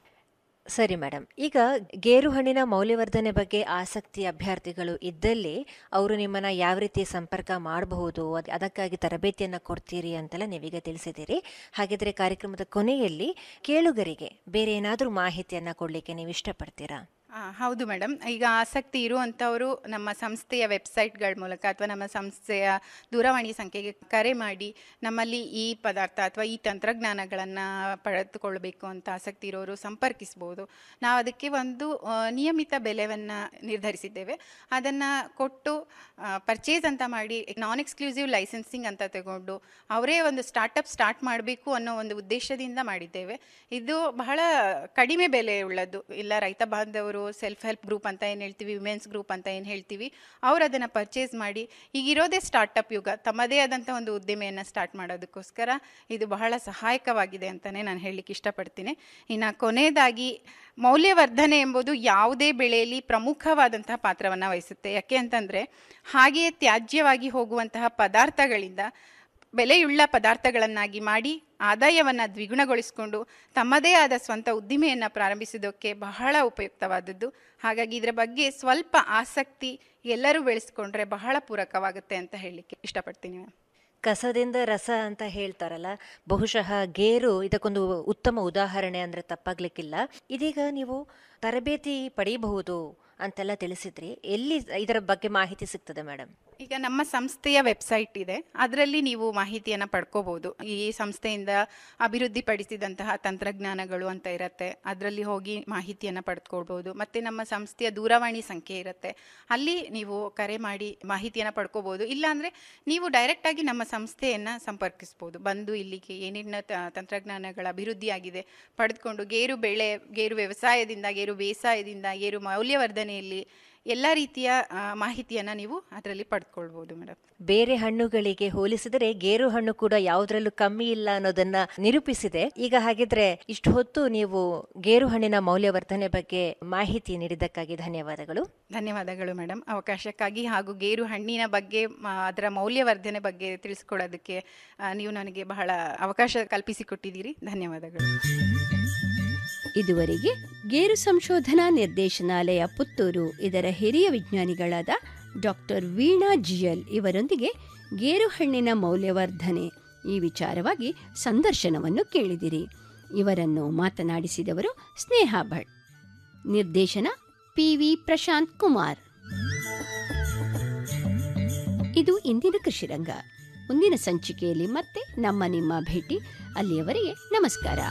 ಸರಿ ಮೇಡಮ್ ಈಗ ಗೇರು ಹಣ್ಣಿನ ಮೌಲ್ಯವರ್ಧನೆ ಬಗ್ಗೆ ಆಸಕ್ತಿ ಅಭ್ಯರ್ಥಿಗಳು ಇದ್ದಲ್ಲಿ ಅವರು ನಿಮ್ಮನ್ನ ಯಾವ ರೀತಿ ಸಂಪರ್ಕ ಮಾಡಬಹುದು ಅದ್- ಅದಕ್ಕಾಗಿ ತರಬೇತಿಯನ್ನ ಕೊಡ್ತೀರಿ ಅಂತೆಲ್ಲ ನೀವೀಗ ತಿಳಿಸಿದ್ದೀರಿ ಹಾಗಿದ್ರೆ ಕಾರ್ಯಕ್ರಮದ ಕೊನೆಯಲ್ಲಿ ಕೇಳುಗರಿಗೆ ಬೇರೆ ಏನಾದರೂ ಮಾಹಿತಿಯನ್ನ ಕೊಡ್ಲಿಕ್ಕೆ ನೀವು ಇಷ್ಟಪಡ್ತೀರಾ ಆ, ಹೌದು ಮೇಡಮ್ ಈಗ ಆಸಕ್ತಿ ಇರುವಂಥವರು ನಮ್ಮ ಸಂಸ್ಥೆಯ ವೆಬ್ಸೈಟ್ಗಳ ಮೂಲಕ ಅಥವಾ ನಮ್ಮ ಸಂಸ್ಥೆಯ ದೂರವಾಣಿ ಸಂಖ್ಯೆಗೆ ಕರೆ ಮಾಡಿ ನಮ್ಮಲ್ಲಿ ಈ ಪದಾರ್ಥ ಅಥವಾ ಈ ತಂತ್ರಜ್ಞಾನಗಳನ್ನು ಪಡೆದುಕೊಳ್ಬೇಕು ಅಂತ ಆಸಕ್ತಿ ಇರೋರು ಸಂಪರ್ಕಿಸ್ಬೋದು ನಾವು ಅದಕ್ಕೆ ಒಂದು ಆ, ನಿಯಮಿತ ಬೆಲೆಯನ್ನು ನಿರ್ಧರಿಸಿದ್ದೇವೆ ಅದನ್ನು ಕೊಟ್ಟು ಪರ್ಚೇಸ್ ಅಂತ ಮಾಡಿ ನಾನ್ ಎಕ್ಸ್ಕ್ಲೂಸಿವ್ ಲೈಸೆನ್ಸಿಂಗ್ ಅಂತ ತಗೊಂಡು ಅವರೇ ಒಂದು ಸ್ಟಾರ್ಟಪ್ ಸ್ಟಾರ್ಟ್ ಮಾಡಬೇಕು ಅನ್ನೋ ಒಂದು ಉದ್ದೇಶದಿಂದ ಮಾಡಿದ್ದೇವೆ ಇದು ಬಹಳ ಕಡಿಮೆ ಬೆಲೆ ಉಳ್ಳದ್ದು ಇಲ್ಲ ರೈತ ಬಾಂಧವರು ಸೆಲ್ಫ್ ಹೆಲ್ಪ್ ಗ್ರೂಪ್ ಅಂತ ಏನು ಹೇಳ್ತೀವಿ ವಿಮೆನ್ಸ್ ಗ್ರೂಪ್ ಅಂತ ಏನು ಹೇಳ್ತೀವಿ ಅವರು ಅದನ್ನು ಪರ್ಚೇಸ್ ಮಾಡಿ ಈಗಿರೋದೇ ಸ್ಟಾರ್ಟಪ್ ಯುಗ ತಮ್ಮದೇ ಆದಂಥ ಒಂದು ಉದ್ದಿಮೆಯನ್ನು ಸ್ಟಾರ್ಟ್ ಮಾಡೋದಕ್ಕೋಸ್ಕರ ಇದು ಬಹಳ ಸಹಾಯಕವಾಗಿದೆ ಅಂತಲೇ ನಾನು ಹೇಳಲಿಕ್ಕೆ ಇಷ್ಟಪಡ್ತೀನಿ ಇನ್ನು ಕೊನೆಯದಾಗಿ ಮೌಲ್ಯವರ್ಧನೆ ಎಂಬುದು ಯಾವುದೇ ಬೆಳೆಯಲ್ಲಿ ಪ್ರಮುಖವಾದಂತಹ ಪಾತ್ರವನ್ನು ವಹಿಸುತ್ತೆ ಯಾಕೆ ಅಂತಂದರೆ ಹಾಗೆಯೇ ತ್ಯಾಜ್ಯವಾಗಿ ಹೋಗುವಂತಹ ಪದಾರ್ಥಗಳಿಂದ ಬೆಲೆಯುಳ್ಳ ಪದಾರ್ಥಗಳನ್ನಾಗಿ ಮಾಡಿ ಆದಾಯವನ್ನು ದ್ವಿಗುಣಗೊಳಿಸಿಕೊಂಡು ತಮ್ಮದೇ ಆದ ಸ್ವಂತ ಉದ್ದಿಮೆಯನ್ನು ಪ್ರಾರಂಭಿಸೋದಕ್ಕೆ ಬಹಳ ಉಪಯುಕ್ತವಾದದ್ದು ಹಾಗಾಗಿ ಇದರ ಬಗ್ಗೆ ಸ್ವಲ್ಪ ಆಸಕ್ತಿ ಎಲ್ಲರೂ ಬೆಳೆಸ್ಕೊಂಡ್ರೆ ಬಹಳ ಪೂರಕವಾಗುತ್ತೆ ಅಂತ ಹೇಳಲಿಕ್ಕೆ ಇಷ್ಟಪಡ್ತೀನಿ ಮ್ಯಾಮ್ ಕಸದಿಂದ ರಸ ಅಂತ ಹೇಳ್ತಾರಲ್ಲ ಬಹುಶಃ ಗೇರು ಇದಕ್ಕೊಂದು ಉತ್ತಮ ಉದಾಹರಣೆ ಅಂದ್ರೆ ತಪ್ಪಾಗ್ಲಿಕ್ಕಿಲ್ಲ ಇದೀಗ ನೀವು ತರಬೇತಿ ಪಡೆಯಬಹುದು ಅಂತೆಲ್ಲ ತಿಳಿಸಿದ್ರಿ ಎಲ್ಲಿ ಇದರ ಬಗ್ಗೆ ಮಾಹಿತಿ ಸಿಗ್ತದೆ ಮೇಡಮ್ ಈಗ ನಮ್ಮ ಸಂಸ್ಥೆಯ ವೆಬ್ಸೈಟ್ ಇದೆ ಅದರಲ್ಲಿ ನೀವು ಮಾಹಿತಿಯನ್ನು ಪಡ್ಕೋಬಹುದು ಈ ಸಂಸ್ಥೆಯಿಂದ ಅಭಿವೃದ್ಧಿಪಡಿಸಿದಂತಹ ತಂತ್ರಜ್ಞಾನಗಳು ಅಂತ ಇರುತ್ತೆ ಅದರಲ್ಲಿ ಹೋಗಿ ಮಾಹಿತಿಯನ್ನು ಪಡ್ಕೊಳ್ಬೋದು ಮತ್ತು ನಮ್ಮ ಸಂಸ್ಥೆಯ ದೂರವಾಣಿ ಸಂಖ್ಯೆ ಇರುತ್ತೆ ಅಲ್ಲಿ ನೀವು ಕರೆ ಮಾಡಿ ಮಾಹಿತಿಯನ್ನು ಪಡ್ಕೋಬೋದು ಇಲ್ಲಾಂದರೆ ನೀವು ಡೈರೆಕ್ಟಾಗಿ ನಮ್ಮ ಸಂಸ್ಥೆಯನ್ನು ಸಂಪರ್ಕಿಸ್ಬೋದು ಬಂದು ಇಲ್ಲಿಗೆ ಏನೇನು ತ- ತಂತ್ರಜ್ಞಾನಗಳ ಅಭಿವೃದ್ಧಿಯಾಗಿದೆ ಪಡೆದುಕೊಂಡು ಗೇರು ಬೆಳೆ ಗೇರು ವ್ಯವಸಾಯದಿಂದ ಗೇರು ಬೇಸಾಯದಿಂದ ಗೇರು ಮೌಲ್ಯವರ್ಧನೆಯಲ್ಲಿ ಎಲ್ಲ ರೀತಿಯ ಆ, ಮಾಹಿತಿಯನ್ನು ನೀವು ಅದರಲ್ಲಿ ಪಡ್ಕೊಳ್ಬೋದು ಮೇಡಮ್ ಬೇರೆ ಹಣ್ಣುಗಳಿಗೆ ಹೋಲಿಸಿದರೆ ಗೇರು ಹಣ್ಣು ಕೂಡ ಯಾವುದರಲ್ಲೂ ಕಮ್ಮಿ ಇಲ್ಲ ಅನ್ನೋದನ್ನ ನಿರೂಪಿಸಿದೆ ಈಗ ಹಾಗಿದ್ರೆ ಇಷ್ಟು ಹೊತ್ತು ನೀವು ಗೇರು ಹಣ್ಣಿನ ಮೌಲ್ಯವರ್ಧನೆ ಬಗ್ಗೆ ಮಾಹಿತಿ ನೀಡಿದ್ದಕ್ಕಾಗಿ ಧನ್ಯವಾದಗಳು ಧನ್ಯವಾದಗಳು ಮೇಡಮ್ ಅವಕಾಶಕ್ಕಾಗಿ ಹಾಗೂ ಗೇರು ಹಣ್ಣಿನ ಬಗ್ಗೆ ಮ, ಅದರ ಮೌಲ್ಯವರ್ಧನೆ ಬಗ್ಗೆ ತಿಳಿಸ್ಕೊಡೋದಕ್ಕೆ ಆ, ನೀವು ನನಗೆ ಬಹಳ ಅವಕಾಶ ಕಲ್ಪಿಸಿಕೊಟ್ಟಿದ್ದೀರಿ ಧನ್ಯವಾದಗಳು ಇದುವರೆಗೆ ಗೇರು ಸಂಶೋಧನಾ ನಿರ್ದೇಶನಾಲಯ ಪುತ್ತೂರು ಇದರ ಹಿರಿಯ ವಿಜ್ಞಾನಿಗಳಾದ ಡಾಕ್ಟರ್ ವೀಣಾ ಜಿಯಲ್ ಇವರೊಂದಿಗೆ ಗೇರು ಹಣ್ಣಿನ ಮೌಲ್ಯವರ್ಧನೆ ಈ ವಿಚಾರವಾಗಿ ಸಂದರ್ಶನವನ್ನು ಕೇಳಿದಿರಿ ಇವರನ್ನು ಮಾತನಾಡಿಸಿದವರು ಸ್ನೇಹ ಭಟ್ ನಿರ್ದೇಶನ ಪಿ ವಿ ಪ್ರಶಾಂತ್ ಕುಮಾರ್ ಇದು ಇಂದಿನ ಕೃಷಿರಂಗ ಮುಂದಿನ ಸಂಚಿಕೆಯಲ್ಲಿ ಮತ್ತೆ ನಮ್ಮ ನಿಮ್ಮ ಭೇಟಿ ಅಲ್ಲಿಯವರೆಗೆ ನಮಸ್ಕಾರ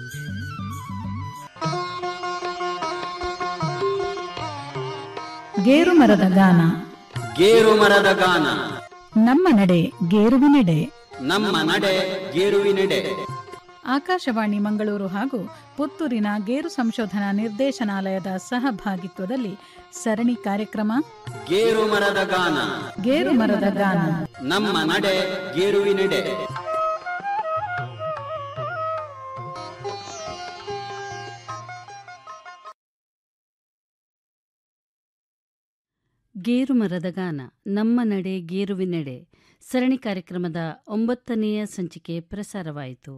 ಗೇರು ಮರದ ಗಾನ ಗೇರು ಮರದ ಗಾನ ನಮ್ಮ ನಡೆ ಗೇರುವಿನೆಡೆ ನಮ್ಮ ನಡೆ ಗೇರುವಿನೆಡೆ ಆಕಾಶವಾಣಿ ಮಂಗಳೂರು ಹಾಗೂ ಪುತ್ತೂರಿನ ಗೇರು ಸಂಶೋಧನಾ ನಿರ್ದೇಶನಾಲಯದ ಸಹಭಾಗಿತ್ವದಲ್ಲಿ ಸರಣಿ ಕಾರ್ಯಕ್ರಮ ಗೇರು ಮರದ ಗಾನ ಗೇರು ಮರದ ಗಾನ ನಮ್ಮ ನಡೆ ಗೇರುವಿನೆಡೆ ಗೇರು ಮರದ ಗಾನ ನಮ್ಮ ನಡೆ ಗೇರುವಿನೆಡೆ ಸರಣಿ ಕಾರ್ಯಕ್ರಮದ ಒಂಬತ್ತನೆಯ ಸಂಚಿಕೆ ಪ್ರಸಾರವಾಯಿತು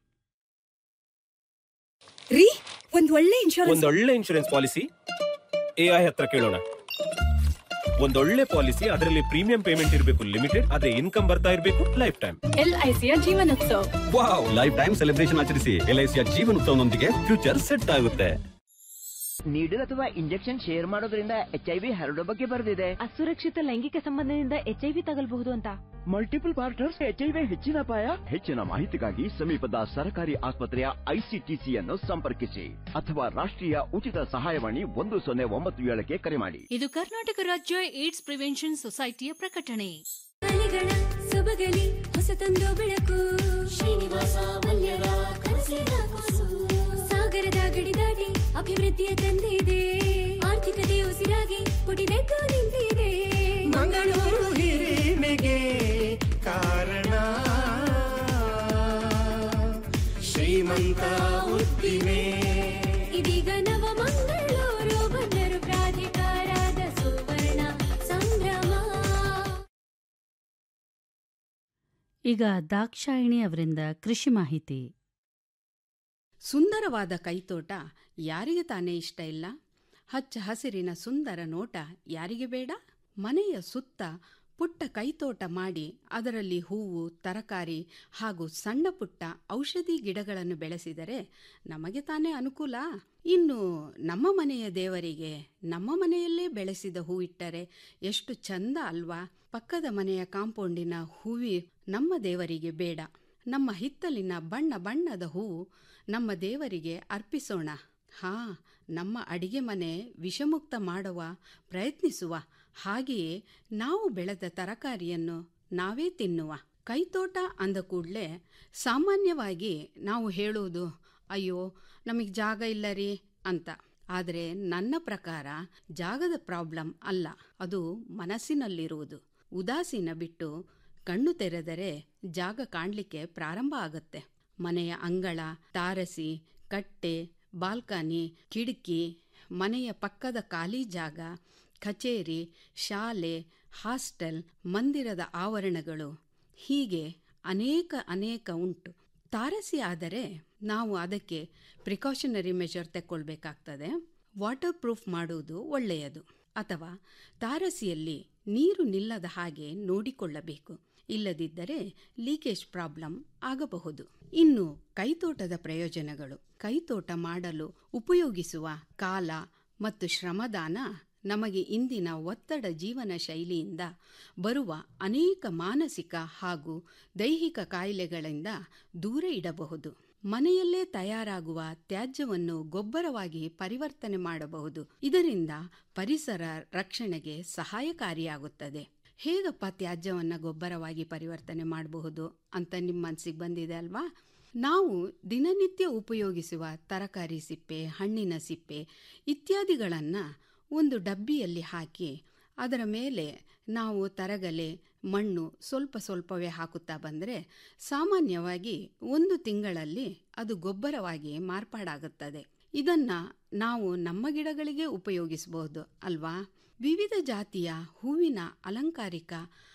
ರೀ ಒಂದ್ ಒಳ್ಳೆ ಇನ್ಶೂರೆನ್ಸ್ ಒಂದೊಳ್ಳೆ ಇನ್ಶೂರೆನ್ಸ್ ಪಾಲಿಸಿ ಎಐ ಹತ್ರ ಕೇಳೋಣ ಒಂದೊಳ್ಳೆ ಪಾಲಿಸಿ ಅದರಲ್ಲಿ ಪ್ರೀಮಿಯಂ ಪೇಮೆಂಟ್ ಇರಬೇಕು ಲಿಮಿಟೆಡ್ ಅದೇ ಇನ್ಕಮ್ ಬರ್ತಾ ಇರಬೇಕು ಲೈಫ್ ಟೈಮ್ ಎಲ್ಐಸಿಯ ಜೀವನೋತ್ಸವ ವಾವ್ ಲೈಫ್ ಟೈಮ್ ಸೆಲೆಬ್ರೇಷನ್ ಆಚರಿಸಿ ಎಲ್ಐಸಿಯ ಜೀವನ ಉತ್ಸವನೊಂದಿಗೆ ಫ್ಯೂಚರ್ ಸೆಟ್ ಆಗುತ್ತೆ ನೀಡಲ್ ಅಥವಾ ಇಂಜೆಕ್ಷನ್ ಶೇರ್ ಮಾಡೋದ್ರಿಂದ ಎಚ್ ಐ ವಿ ಹರಡೋ ಬಗ್ಗೆ ಬರೆದಿದೆ ಅಸುರಕ್ಷಿತ ಲೈಂಗಿಕ ಸಂಬಂಧದಿಂದ ಎಚ್ಐವಿ ತಗಲ್ಬಹುದು ಅಂತ multiple partners H I V ಹೆಚ್ಚಿನ ಅಪಾಯ ಹೆಚ್ಚಿನ ಮಾಹಿತಿಗಾಗಿ ಸಮೀಪದ ಸರ್ಕಾರಿ ಆಸ್ಪತ್ರೆಯ ಐಸಿಟಿಸಿಯನ್ನು ಸಂಪರ್ಕಿಸಿ ಅಥವಾ ರಾಷ್ಟ್ರೀಯ ಉಚಿತ ಸಹಾಯವಾಣಿ ಒಂದು ಸೊನ್ನೆ ಒಂಬತ್ತು ಏಳಕ್ಕೆ ಕರೆ ಮಾಡಿ ಇದು ಕರ್ನಾಟಕ ರಾಜ್ಯ ಏಡ್ಸ್ ಪ್ರಿವೆನ್ಷನ್ ಸೊಸೈಟಿಯ ಪ್ರಕಟಣೆ ಅಲೆಗಳ ಸೊಬಗಲಿ ಹೊಸತೊಂದು ಬೆಳಕು ಶ್ರೀನಿವಾಸ ಮಲ್ಯರ ಕನಸಿನ ಕೂಸು ಸಾಗರದ ಗಡಿ ದಾಟಿ ಅಭಿವೃದ್ಧಿಯ ತಂದಿದೆ ಆರ್ಥಿಕತೆ ಉಸಿರಾಗಿ ಪುಟಿದೆದ್ದು ನಿಂತಿದೆ ಮಂಗಳೂರು ಹಿರಿಮೆಗೆ ಕಾರಣ ಶ್ರೀಮಂತ ಉದ್ದಿಮೆ ಇದೀಗ ನವ ಮಂಗಳೂರು ಬಂದರು ಪ್ರಾಧಿಕಾರದ ಸುವರ್ಣ ಸಂಭ್ರಮ ಈಗ ದಾಕ್ಷಾಯಿಣಿ ಅವರಿಂದ ಕೃಷಿ ಮಾಹಿತಿ ಸುಂದರವಾದ ಕೈತೋಟ ಯಾರಿಗೆ ತಾನೇ ಇಷ್ಟ ಇಲ್ಲ ಹಚ್ಚ ಹಸಿರಿನ ಸುಂದರ ನೋಟ ಯಾರಿಗೆ ಬೇಡ ಮನೆಯ ಸುತ್ತ ಪುಟ್ಟ ಕೈತೋಟ ಮಾಡಿ ಅದರಲ್ಲಿ ಹೂವು ತರಕಾರಿ ಹಾಗೂ ಸಣ್ಣ ಪುಟ್ಟ ಔಷಧಿ ಗಿಡಗಳನ್ನು ಬೆಳೆಸಿದರೆ ನಮಗೆ ತಾನೇ ಅನುಕೂಲ ಇನ್ನು ನಮ್ಮ ಮನೆಯ ದೇವರಿಗೆ ನಮ್ಮ ಮನೆಯಲ್ಲೇ ಬೆಳೆಸಿದ ಹೂ ಇಟ್ಟರೆ ಎಷ್ಟು ಚಂದ ಅಲ್ವಾ ಪಕ್ಕದ ಮನೆಯ ಕಾಂಪೌಂಡಿನ ಹೂವಿ ನಮ್ಮ ದೇವರಿಗೆ ಬೇಡ ನಮ್ಮ ಹಿತ್ತಲಿನ ಬಣ್ಣ ಬಣ್ಣದ ಹೂವು ನಮ್ಮ ದೇವರಿಗೆ ಅರ್ಪಿಸೋಣ ಹಾ ನಮ್ಮ ಅಡಿಗೆ ಮನೆ ವಿಷಮುಕ್ತ ಮಾಡುವ ಪ್ರಯತ್ನಿಸುವ ಹಾಗೆಯೇ ನಾವು ಬೆಳೆದ ತರಕಾರಿಯನ್ನು ನಾವೇ ತಿನ್ನುವ ಕೈತೋಟ ಅಂದ ಕೂಡಲೇ ಸಾಮಾನ್ಯವಾಗಿ ನಾವು ಹೇಳುವುದು ಅಯ್ಯೋ ನಮಗೆ ಜಾಗ ಇಲ್ಲ ರೀ ಅಂತ ಆದರೆ ನನ್ನ ಪ್ರಕಾರ ಜಾಗದ ಪ್ರಾಬ್ಲಮ್ ಅಲ್ಲ ಅದು ಮನಸ್ಸಿನಲ್ಲಿರುವುದು ಉದಾಸೀನ ಬಿಟ್ಟು ಕಣ್ಣು ತೆರೆದರೆ ಜಾಗ ಕಾಣಲಿಕ್ಕೆ ಪ್ರಾರಂಭ ಆಗುತ್ತೆ ಮನೆಯ ಅಂಗಳ ತಾರಸಿ ಕಟ್ಟೆ ಬಾಲ್ಕನಿ ಕಿಟಕಿ ಮನೆಯ ಪಕ್ಕದ ಖಾಲಿ ಜಾಗ ಕಚೇರಿ ಶಾಲೆ ಹಾಸ್ಟೆಲ್ ಮಂದಿರದ ಆವರಣಗಳು ಹೀಗೆ ಅನೇಕ ಅನೇಕ ಉಂಟು ತಾರಸಿ ಆದರೆ ನಾವು ಅದಕ್ಕೆ ಪ್ರಿಕಾಷನರಿ ಮೆಷರ್ ತಗೊಳ್ಬೇಕಾಗ್ತದೆ ವಾಟರ್ ಪ್ರೂಫ್ ಮಾಡುವುದು ಒಳ್ಳೆಯದು ಅಥವಾ ತಾರಸಿಯಲ್ಲಿ ನೀರು ನಿಲ್ಲದ ಹಾಗೆ ನೋಡಿಕೊಳ್ಳಬೇಕು ಇಲ್ಲದಿದ್ದರೆ ಲೀಕೇಜ್ ಪ್ರಾಬ್ಲಮ್ ಆಗಬಹುದು ಇನ್ನು ಕೈತೋಟದ ಪ್ರಯೋಜನಗಳು ಕೈತೋಟ ಮಾಡಲು ಉಪಯೋಗಿಸುವ ಕಾಲ ಮತ್ತು ಶ್ರಮದಾನ ನಮಗೆ ಇಂದಿನ ಒತ್ತಡ ಜೀವನ ಶೈಲಿಯಿಂದ ಬರುವ ಅನೇಕ ಮಾನಸಿಕ ಹಾಗೂ ದೈಹಿಕ ಕಾಯಿಲೆಗಳಿಂದ ದೂರ ಇಡಬಹುದು ಮನೆಯಲ್ಲೇ ತಯಾರಾಗುವ ತ್ಯಾಜ್ಯವನ್ನು ಗೊಬ್ಬರವಾಗಿ ಪರಿವರ್ತನೆ ಮಾಡಬಹುದು ಇದರಿಂದ ಪರಿಸರ ರಕ್ಷಣೆಗೆ ಸಹಾಯಕಾರಿಯಾಗುತ್ತದೆ ಹೇಗಪ್ಪ ತ್ಯಾಜ್ಯವನ್ನು ಗೊಬ್ಬರವಾಗಿ ಪರಿವರ್ತನೆ ಮಾಡಬಹುದು ಅಂತ ನಿಮ್ಮ ಮನಸ್ಸಿಗೆ ಬಂದಿದೆ ಅಲ್ವಾ ನಾವು ದಿನನಿತ್ಯ ಉಪಯೋಗಿಸುವ ತರಕಾರಿ ಸಿಪ್ಪೆ ಹಣ್ಣಿನ ಸಿಪ್ಪೆ ಇತ್ಯಾದಿಗಳನ್ನು ಒಂದು ಡಬ್ಬಿಯಲ್ಲಿ ಹಾಕಿ ಅದರ ಮೇಲೆ ನಾವು ತರಗಲೆ ಮಣ್ಣು ಸ್ವಲ್ಪ ಸ್ವಲ್ಪವೇ ಹಾಕುತ್ತಾ ಬಂದರೆ ಸಾಮಾನ್ಯವಾಗಿ ಒಂದು ತಿಂಗಳಲ್ಲಿ ಅದು ಗೊಬ್ಬರವಾಗಿ ಮಾರ್ಪಾಡಾಗುತ್ತದೆ ಇದನ್ನ ನಾವು ನಮ್ಮ ಗಿಡಗಳಿಗೆ ಉಪಯೋಗಿಸಬಹುದು ಅಲ್ವಾ ವಿವಿಧ ಜಾತಿಯ ಹೂವಿನ ಅಲಂಕಾರಿಕ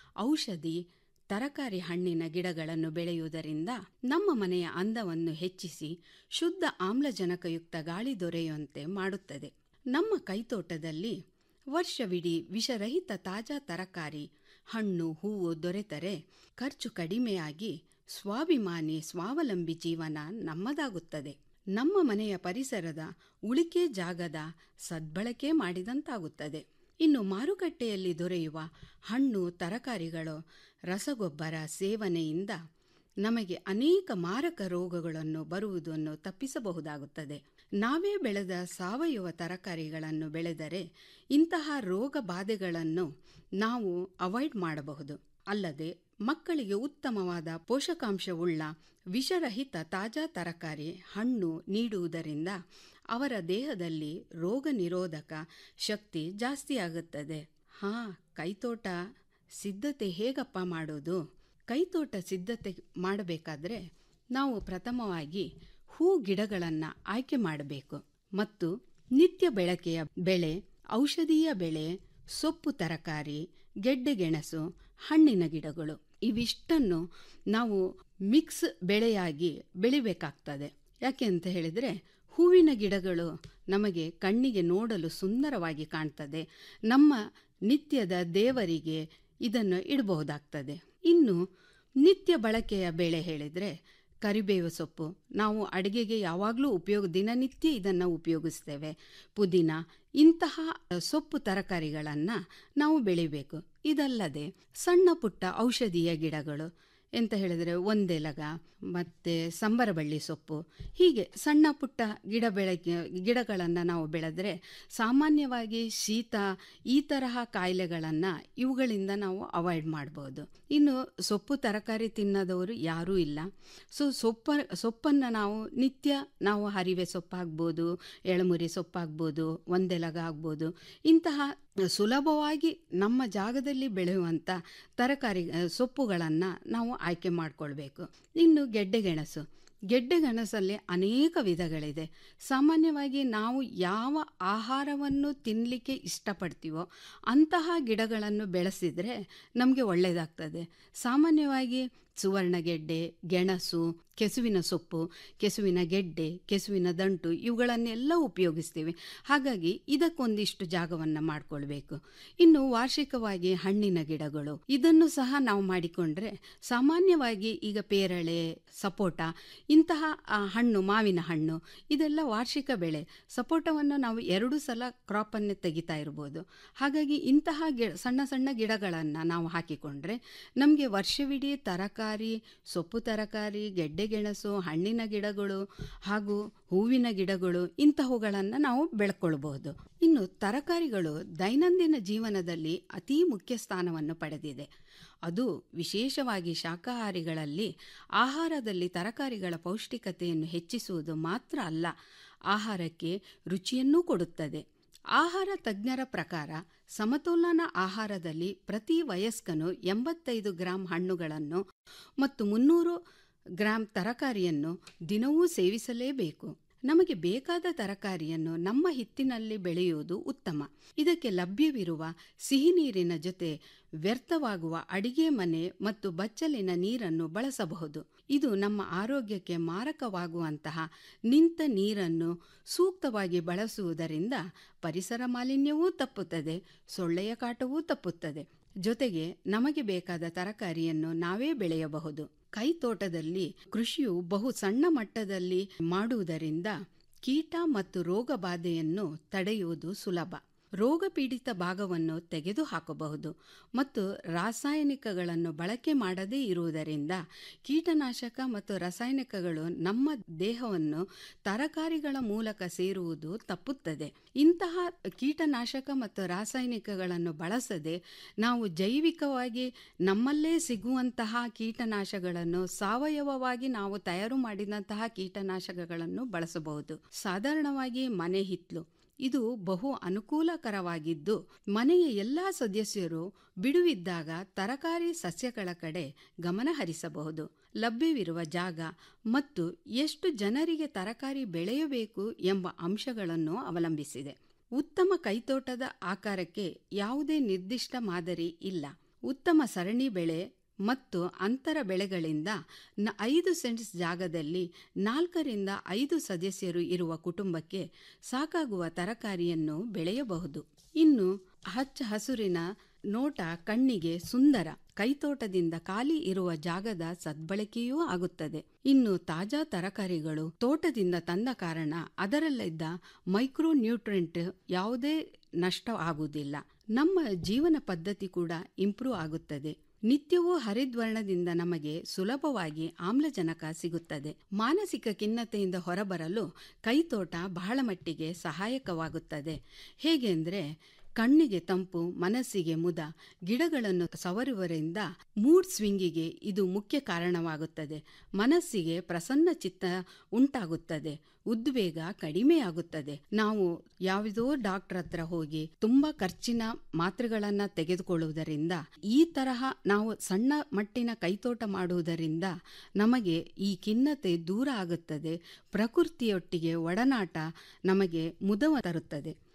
ಔಷಧಿ ತರಕಾರಿ ಹಣ್ಣಿನ ಗಿಡಗಳನ್ನು ಬೆಳೆಯುವುದರಿಂದ ನಮ್ಮ ಮನೆಯ ಅಂದವನ್ನು ಹೆಚ್ಚಿಸಿ ಶುದ್ಧ ಆಮ್ಲಜನಕಯುಕ್ತ ಗಾಳಿ ದೊರೆಯುವಂತೆ ಮಾಡುತ್ತದೆ ನಮ್ಮ ಕೈತೋಟದಲ್ಲಿ ವರ್ಷವಿಡೀ ವಿಷರಹಿತ ತಾಜಾ ತರಕಾರಿ ಹಣ್ಣು ಹೂವು ದೊರೆತರೆ ಖರ್ಚು ಕಡಿಮೆಯಾಗಿ ಸ್ವಾಭಿಮಾನಿ ಸ್ವಾವಲಂಬಿ ಜೀವನ ನಮ್ಮದಾಗುತ್ತದೆ ನಮ್ಮ ಮನೆಯ ಪರಿಸರದ ಉಳಿಕೆ ಜಾಗದ ಸದ್ಬಳಕೆ ಮಾಡಿದಂತಾಗುತ್ತದೆ ಇನ್ನು ಮಾರುಕಟ್ಟೆಯಲ್ಲಿ ದೊರೆಯುವ ಹಣ್ಣು ತರಕಾರಿಗಳು ರಸಗೊಬ್ಬರ ಸೇವನೆಯಿಂದ ನಮಗೆ ಅನೇಕ ಮಾರಕ ರೋಗಗಳನ್ನು ಬರುವುದನ್ನು ತಪ್ಪಿಸಬಹುದಾಗುತ್ತದೆ ನಾವೇ ಬೆಳೆದ ಸಾವಯವ ತರಕಾರಿಗಳನ್ನು ಬೆಳೆದರೆ ಇಂತಹ ರೋಗ ಬಾಧೆಗಳನ್ನು ನಾವು ಅವಾಯ್ಡ್ ಮಾಡಬಹುದು ಅಲ್ಲದೆ ಮಕ್ಕಳಿಗೆ ಉತ್ತಮವಾದ ಪೋಷಕಾಂಶವುಳ್ಳ ವಿಷರಹಿತ ತಾಜಾ ತರಕಾರಿ ಹಣ್ಣು ನೀಡುವುದರಿಂದ ಅವರ ದೇಹದಲ್ಲಿ ರೋಗ ನಿರೋಧಕ ಶಕ್ತಿ ಜಾಸ್ತಿಯಾಗುತ್ತದೆ ಹಾ ಕೈತೋಟ ಸಿದ್ಧತೆ ಹೇಗಪ್ಪ ಮಾಡೋದು ಕೈತೋಟ ಸಿದ್ಧತೆ ಮಾಡಬೇಕಾದ್ರೆ ನಾವು ಪ್ರಥಮವಾಗಿ ಹೂ ಗಿಡಗಳನ್ನು ಆಯ್ಕೆ ಮಾಡಬೇಕು ಮತ್ತು ನಿತ್ಯ ಬೆಳಕೆಯ ಬೆಳೆ ಔಷಧೀಯ ಬೆಳೆ ಸೊಪ್ಪು ತರಕಾರಿ ಗೆಡ್ಡೆಗೆಣಸು ಹಣ್ಣಿನ ಗಿಡಗಳು ಇವಿಷ್ಟನ್ನು ನಾವು ಮಿಕ್ಸ್ ಬೆಳೆಯಾಗಿ ಬೆಳಿಬೇಕಾಗ್ತದೆ ಯಾಕೆ ಅಂತ ಹೇಳಿದರೆ ಹೂವಿನ ಗಿಡಗಳು ನಮಗೆ ಕಣ್ಣಿಗೆ ನೋಡಲು ಸುಂದರವಾಗಿ ಕಾಣ್ತದೆ ನಮ್ಮ ನಿತ್ಯದ ದೇವರಿಗೆ ಇದನ್ನು ಇಡಬಹುದಾಗ್ತದೆ ಇನ್ನು ನಿತ್ಯ ಬಳಕೆಯ ಬೆಳೆ ಹೇಳಿದರೆ ಕರಿಬೇವು ಸೊಪ್ಪು ನಾವು ಅಡುಗೆಗೆ ಯಾವಾಗಲೂ ಉಪಯೋಗ ದಿನನಿತ್ಯ ಇದನ್ನು ಉಪಯೋಗಿಸ್ತೇವೆ ಪುದೀನ ಇಂತಹ ಸೊಪ್ಪು ತರಕಾರಿಗಳನ್ನು ನಾವು ಬೆಳಿಬೇಕು ಇದಲ್ಲದೆ ಸಣ್ಣ ಪುಟ್ಟ ಔಷಧೀಯ ಗಿಡಗಳು ಎಂತ ಹೇಳಿದರೆ ಒಂದೆಲಗ ಮತ್ತು ಸಂಬರಬಳ್ಳಿ ಸೊಪ್ಪು ಹೀಗೆ ಸಣ್ಣ ಪುಟ್ಟ ಗಿಡ ಬೆಳಗ್ಗೆ ಗಿಡಗಳನ್ನು ನಾವು ಬೆಳೆದ್ರೆ ಸಾಮಾನ್ಯವಾಗಿ ಶೀತ ಈ ತರಹ ಕಾಯಿಲೆಗಳನ್ನು ಇವುಗಳಿಂದ ನಾವು ಅವಾಯ್ಡ್ ಮಾಡ್ಬೋದು ಇನ್ನು ಸೊಪ್ಪು ತರಕಾರಿ ತಿನ್ನದವರು ಯಾರೂ ಇಲ್ಲ ಸೊ ಸೊಪ್ಪ ಸೊಪ್ಪನ್ನು ನಾವು ನಿತ್ಯ ನಾವು ಹರಿವೆ ಸೊಪ್ಪಾಗ್ಬೋದು ಎಳಮುರಿ ಸೊಪ್ಪಾಗ್ಬೋದು ಒಂದೆಲಗ ಆಗ್ಬೋದು ಇಂತಹ ಸುಲಭವಾಗಿ ನಮ್ಮ ಜಾಗದಲ್ಲಿ ಬೆಳೆಯುವಂಥ ತರಕಾರಿ ಸೊಪ್ಪುಗಳನ್ನು ನಾವು ಆಯ್ಕೆ ಮಾಡಿಕೊಳ್ಬೇಕು ಇನ್ನು ಗೆಡ್ಡೆಗೆಣಸು ಗೆಡ್ಡೆಗೆಣಸಲ್ಲಿ ಅನೇಕ ವಿಧಗಳಿದೆ ಸಾಮಾನ್ಯವಾಗಿ ನಾವು ಯಾವ ಆಹಾರವನ್ನು ತಿನ್ನಲಿಕ್ಕೆ ಇಷ್ಟಪಡ್ತೀವೋ ಅಂತಹ ಗಿಡಗಳನ್ನು ಬೆಳೆಸಿದರೆ ನಮಗೆ ಒಳ್ಳೆಯದಾಗ್ತದೆ ಸಾಮಾನ್ಯವಾಗಿ ಸುವರ್ಣಗೆಡ್ಡೆ ಗೆಣಸು ಕೆಸುವಿನ ಸೊಪ್ಪು ಕೆಸುವಿನ ಗೆಡ್ಡೆ ಕೆಸುವಿನ ದಂಟು ಇವುಗಳನ್ನೆಲ್ಲ ಉಪಯೋಗಿಸ್ತೀವಿ ಹಾಗಾಗಿ ಇದಕ್ಕೊಂದಿಷ್ಟು ಜಾಗವನ್ನು ಮಾಡಿಕೊಳ್ಬೇಕು ಇನ್ನು ವಾರ್ಷಿಕವಾಗಿ ಹಣ್ಣಿನ ಗಿಡಗಳು ಇದನ್ನು ಸಹ ನಾವು ಮಾಡಿಕೊಂಡ್ರೆ ಸಾಮಾನ್ಯವಾಗಿ ಈಗ ಪೇರಳೆ ಸಪೋಟ ಇಂತಹ ಆ, ಹಣ್ಣು ಮಾವಿನ ಹಣ್ಣು ಇದೆಲ್ಲ ವಾರ್ಷಿಕ ಬೆಳೆ ಸಪೋಟವನ್ನು ನಾವು ಎರಡು ಸಲ ಕ್ರಾಪನ್ನು ತೆಗಿತಾ ಇರ್ಬೋದು ಹಾಗಾಗಿ ಇಂತಹ ಗಿ ಸಣ್ಣ ಸಣ್ಣ ಗಿಡಗಳನ್ನು ನಾವು ಹಾಕಿಕೊಂಡ್ರೆ ನಮಗೆ ವರ್ಷವಿಡೀ ತರಕಾರಿ ಸೊಪ್ಪು ತರಕಾರಿ ಗೆಡ್ಡೆಗೆಣಸು ಹಣ್ಣಿನ ಗಿಡಗಳು ಹಾಗೂ ಹೂವಿನ ಗಿಡಗಳು ಇಂತಹವುಗಳನ್ನು ನಾವು ಬೆಳ್ಕೊಳ್ಬಹುದು ಇನ್ನು ತರಕಾರಿಗಳು ದೈನಂದಿನ ಜೀವನದಲ್ಲಿ ಅತೀ ಮುಖ್ಯ ಸ್ಥಾನವನ್ನು ಪಡೆದಿದೆ ಅದು ವಿಶೇಷವಾಗಿ ಶಾಕಾಹಾರಿಗಳಲ್ಲಿ ಆಹಾರದಲ್ಲಿ ತರಕಾರಿಗಳ ಪೌಷ್ಟಿಕತೆಯನ್ನು ಹೆಚ್ಚಿಸುವುದು ಮಾತ್ರ ಅಲ್ಲ ಆಹಾರಕ್ಕೆ ರುಚಿಯನ್ನೂ ಕೊಡುತ್ತದೆ ಆಹಾರ ತಜ್ಞರ ಪ್ರಕಾರ ಸಮತೋಲನ ಆಹಾರದಲ್ಲಿ ಪ್ರತಿ ವಯಸ್ಕನು ಎಂಬತ್ತೈದು ಗ್ರಾಂ ಹಣ್ಣುಗಳನ್ನು ಮತ್ತು ಮುನ್ನೂರು ಗ್ರಾಂ ತರಕಾರಿಯನ್ನು ದಿನವೂ ಸೇವಿಸಲೇಬೇಕು ನಮಗೆ ಬೇಕಾದ ತರಕಾರಿಯನ್ನು ನಮ್ಮ ಹಿತ್ತಿನಲ್ಲಿ ಬೆಳೆಯುವುದು ಉತ್ತಮ ಇದಕ್ಕೆ ಲಭ್ಯವಿರುವ ಸಿಹಿ ನೀರಿನ ಜೊತೆ ವ್ಯರ್ಥವಾಗುವ ಅಡಿಗೆ ಮನೆ ಮತ್ತು ಬಚ್ಚಲಿನ ನೀರನ್ನು ಬಳಸಬಹುದು ಇದು ನಮ್ಮ ಆರೋಗ್ಯಕ್ಕೆ ಮಾರಕವಾಗುವಂತಹ ನಿಂತ ನೀರನ್ನು ಸೂಕ್ತವಾಗಿ ಬಳಸುವುದರಿಂದ ಪರಿಸರ ಮಾಲಿನ್ಯವೂ ತಪ್ಪುತ್ತದೆ ಸೊಳ್ಳೆಯ ಕಾಟವೂ ತಪ್ಪುತ್ತದೆ ಜೊತೆಗೆ ನಮಗೆ ಬೇಕಾದ ತರಕಾರಿಯನ್ನು ನಾವೇ ಬೆಳೆಯಬಹುದು ಕೈತೋಟದಲ್ಲಿ ಕೃಷಿಯು ಬಹು ಸಣ್ಣ ಮಟ್ಟದಲ್ಲಿ ಮಾಡುವುದರಿಂದ ಕೀಟ ಮತ್ತು ರೋಗ ಬಾಧೆಯನ್ನು ತಡೆಯುವುದು ಸುಲಭ ರೋಗ ಪೀಡಿತ ಭಾಗವನ್ನು ತೆಗೆದುಹಾಕಬಹುದು ಮತ್ತು ರಾಸಾಯನಿಕಗಳನ್ನು ಬಳಕೆ ಮಾಡದೇ ಇರುವುದರಿಂದ ಕೀಟನಾಶಕ ಮತ್ತು ರಾಸಾಯನಿಕಗಳು ನಮ್ಮ ದೇಹವನ್ನು ತರಕಾರಿಗಳ ಮೂಲಕ ಸೇರುವುದು ತಪ್ಪುತ್ತದೆ ಇಂತಹ ಕೀಟನಾಶಕ ಮತ್ತು ರಾಸಾಯನಿಕಗಳನ್ನು ಬಳಸದೆ ನಾವು ಜೈವಿಕವಾಗಿ ನಮ್ಮಲ್ಲೇ ಸಿಗುವಂತಹ ಕೀಟನಾಶಗಳನ್ನು ಸಾವಯವವಾಗಿ ನಾವು ತಯಾರು ಮಾಡಿದಂತಹ ಕೀಟನಾಶಕಗಳನ್ನು ಬಳಸಬಹುದು ಸಾಧಾರಣವಾಗಿ ಮನೆ ಹಿತ್ಲು ಇದು ಬಹು ಅನುಕೂಲಕರವಾಗಿದ್ದು ಮನೆಯ ಎಲ್ಲ ಸದಸ್ಯರು ಬಿಡುವಿದ್ದಾಗ ತರಕಾರಿ ಸಸ್ಯಗಳ ಕಡೆ ಗಮನ ಹರಿಸಬಹುದು ಲಭ್ಯವಿರುವ ಜಾಗ ಮತ್ತು ಎಷ್ಟು ಜನರಿಗೆ ತರಕಾರಿ ಬೆಳೆಯಬೇಕು ಎಂಬ ಅಂಶಗಳನ್ನು ಅವಲಂಬಿಸಿದೆ ಉತ್ತಮ ಕೈತೋಟದ ಆಕಾರಕ್ಕೆ ಯಾವುದೇ ನಿರ್ದಿಷ್ಟ ಮಾದರಿ ಇಲ್ಲ ಉತ್ತಮ ಸರಣಿ ಬೆಳೆ ಮತ್ತು ಅಂತರ ಬೆಳೆಗಳಿಂದ ನ ಐದು ಸೆಂಟ್ಸ್ ಜಾಗದಲ್ಲಿ ನಾಲ್ಕರಿಂದ ಐದು ಸದಸ್ಯರು ಇರುವ ಕುಟುಂಬಕ್ಕೆ ಸಾಕಾಗುವ ತರಕಾರಿಯನ್ನು ಬೆಳೆಯಬಹುದು ಇನ್ನು ಹಚ್ಚ ಹಸುರಿನ ನೋಟ ಕಣ್ಣಿಗೆ ಸುಂದರ ಕೈತೋಟದಿಂದ ಖಾಲಿ ಇರುವ ಜಾಗದ ಸದ್ಬಳಕೆಯೂ ಆಗುತ್ತದೆ ಇನ್ನು ತಾಜಾ ತರಕಾರಿಗಳು ತೋಟದಿಂದ ತಂದ ಕಾರಣ ಅದರಲ್ಲಿದ್ದ ಮೈಕ್ರೋ ನ್ಯೂಟ್ರೆಂಟ್ ಯಾವುದೇ ನಷ್ಟ ಆಗುವುದಿಲ್ಲ ನಮ್ಮ ಜೀವನ ಪದ್ಧತಿ ಕೂಡ ಇಂಪ್ರೂವ್ ಆಗುತ್ತದೆ ನಿತ್ಯವೂ ಹರಿದ್ವರ್ಣದಿಂದ ನಮಗೆ ಸುಲಭವಾಗಿ ಆಮ್ಲಜನಕ ಸಿಗುತ್ತದೆ ಮಾನಸಿಕ ಖಿನ್ನತೆಯಿಂದ ಹೊರಬರಲು ಕೈತೋಟ ಬಹಳ ಮಟ್ಟಿಗೆ ಸಹಾಯಕವಾಗುತ್ತದೆ ಹೇಗೆಂದರೆ ಕಣ್ಣಿಗೆ ತಂಪು ಮನಸ್ಸಿಗೆ ಮುದ ಗಿಡಗಳನ್ನು ಸವರುವುದರಿಂದ ಮೂಡ್ ಸ್ವಿಂಗಿಗೆ ಇದು ಮುಖ್ಯ ಕಾರಣವಾಗುತ್ತದೆ ಮನಸ್ಸಿಗೆ ಪ್ರಸನ್ನ ಚಿತ್ತ ಉಂಟಾಗುತ್ತದೆ ಉದ್ವೇಗ ಕಡಿಮೆಯಾಗುತ್ತದೆ ನಾವು ಯಾವುದೋ ಡಾಕ್ಟರ್ ಹತ್ರ ಹೋಗಿ ತುಂಬಾ ಖರ್ಚಿನ ಮಾತ್ರೆಗಳನ್ನ ತೆಗೆದುಕೊಳ್ಳುವುದರಿಂದ ಈ ತರಹ ನಾವು ಸಣ್ಣ ಮಟ್ಟಿನ ಕೈತೋಟ ಮಾಡುವುದರಿಂದ ನಮಗೆ ಈ ಖಿನ್ನತೆ ದೂರ ಆಗುತ್ತದೆ ಪ್ರಕೃತಿಯೊಟ್ಟಿಗೆ ಒಡನಾಟ ನಮಗೆ ಮುದವ ತರುತ್ತದೆ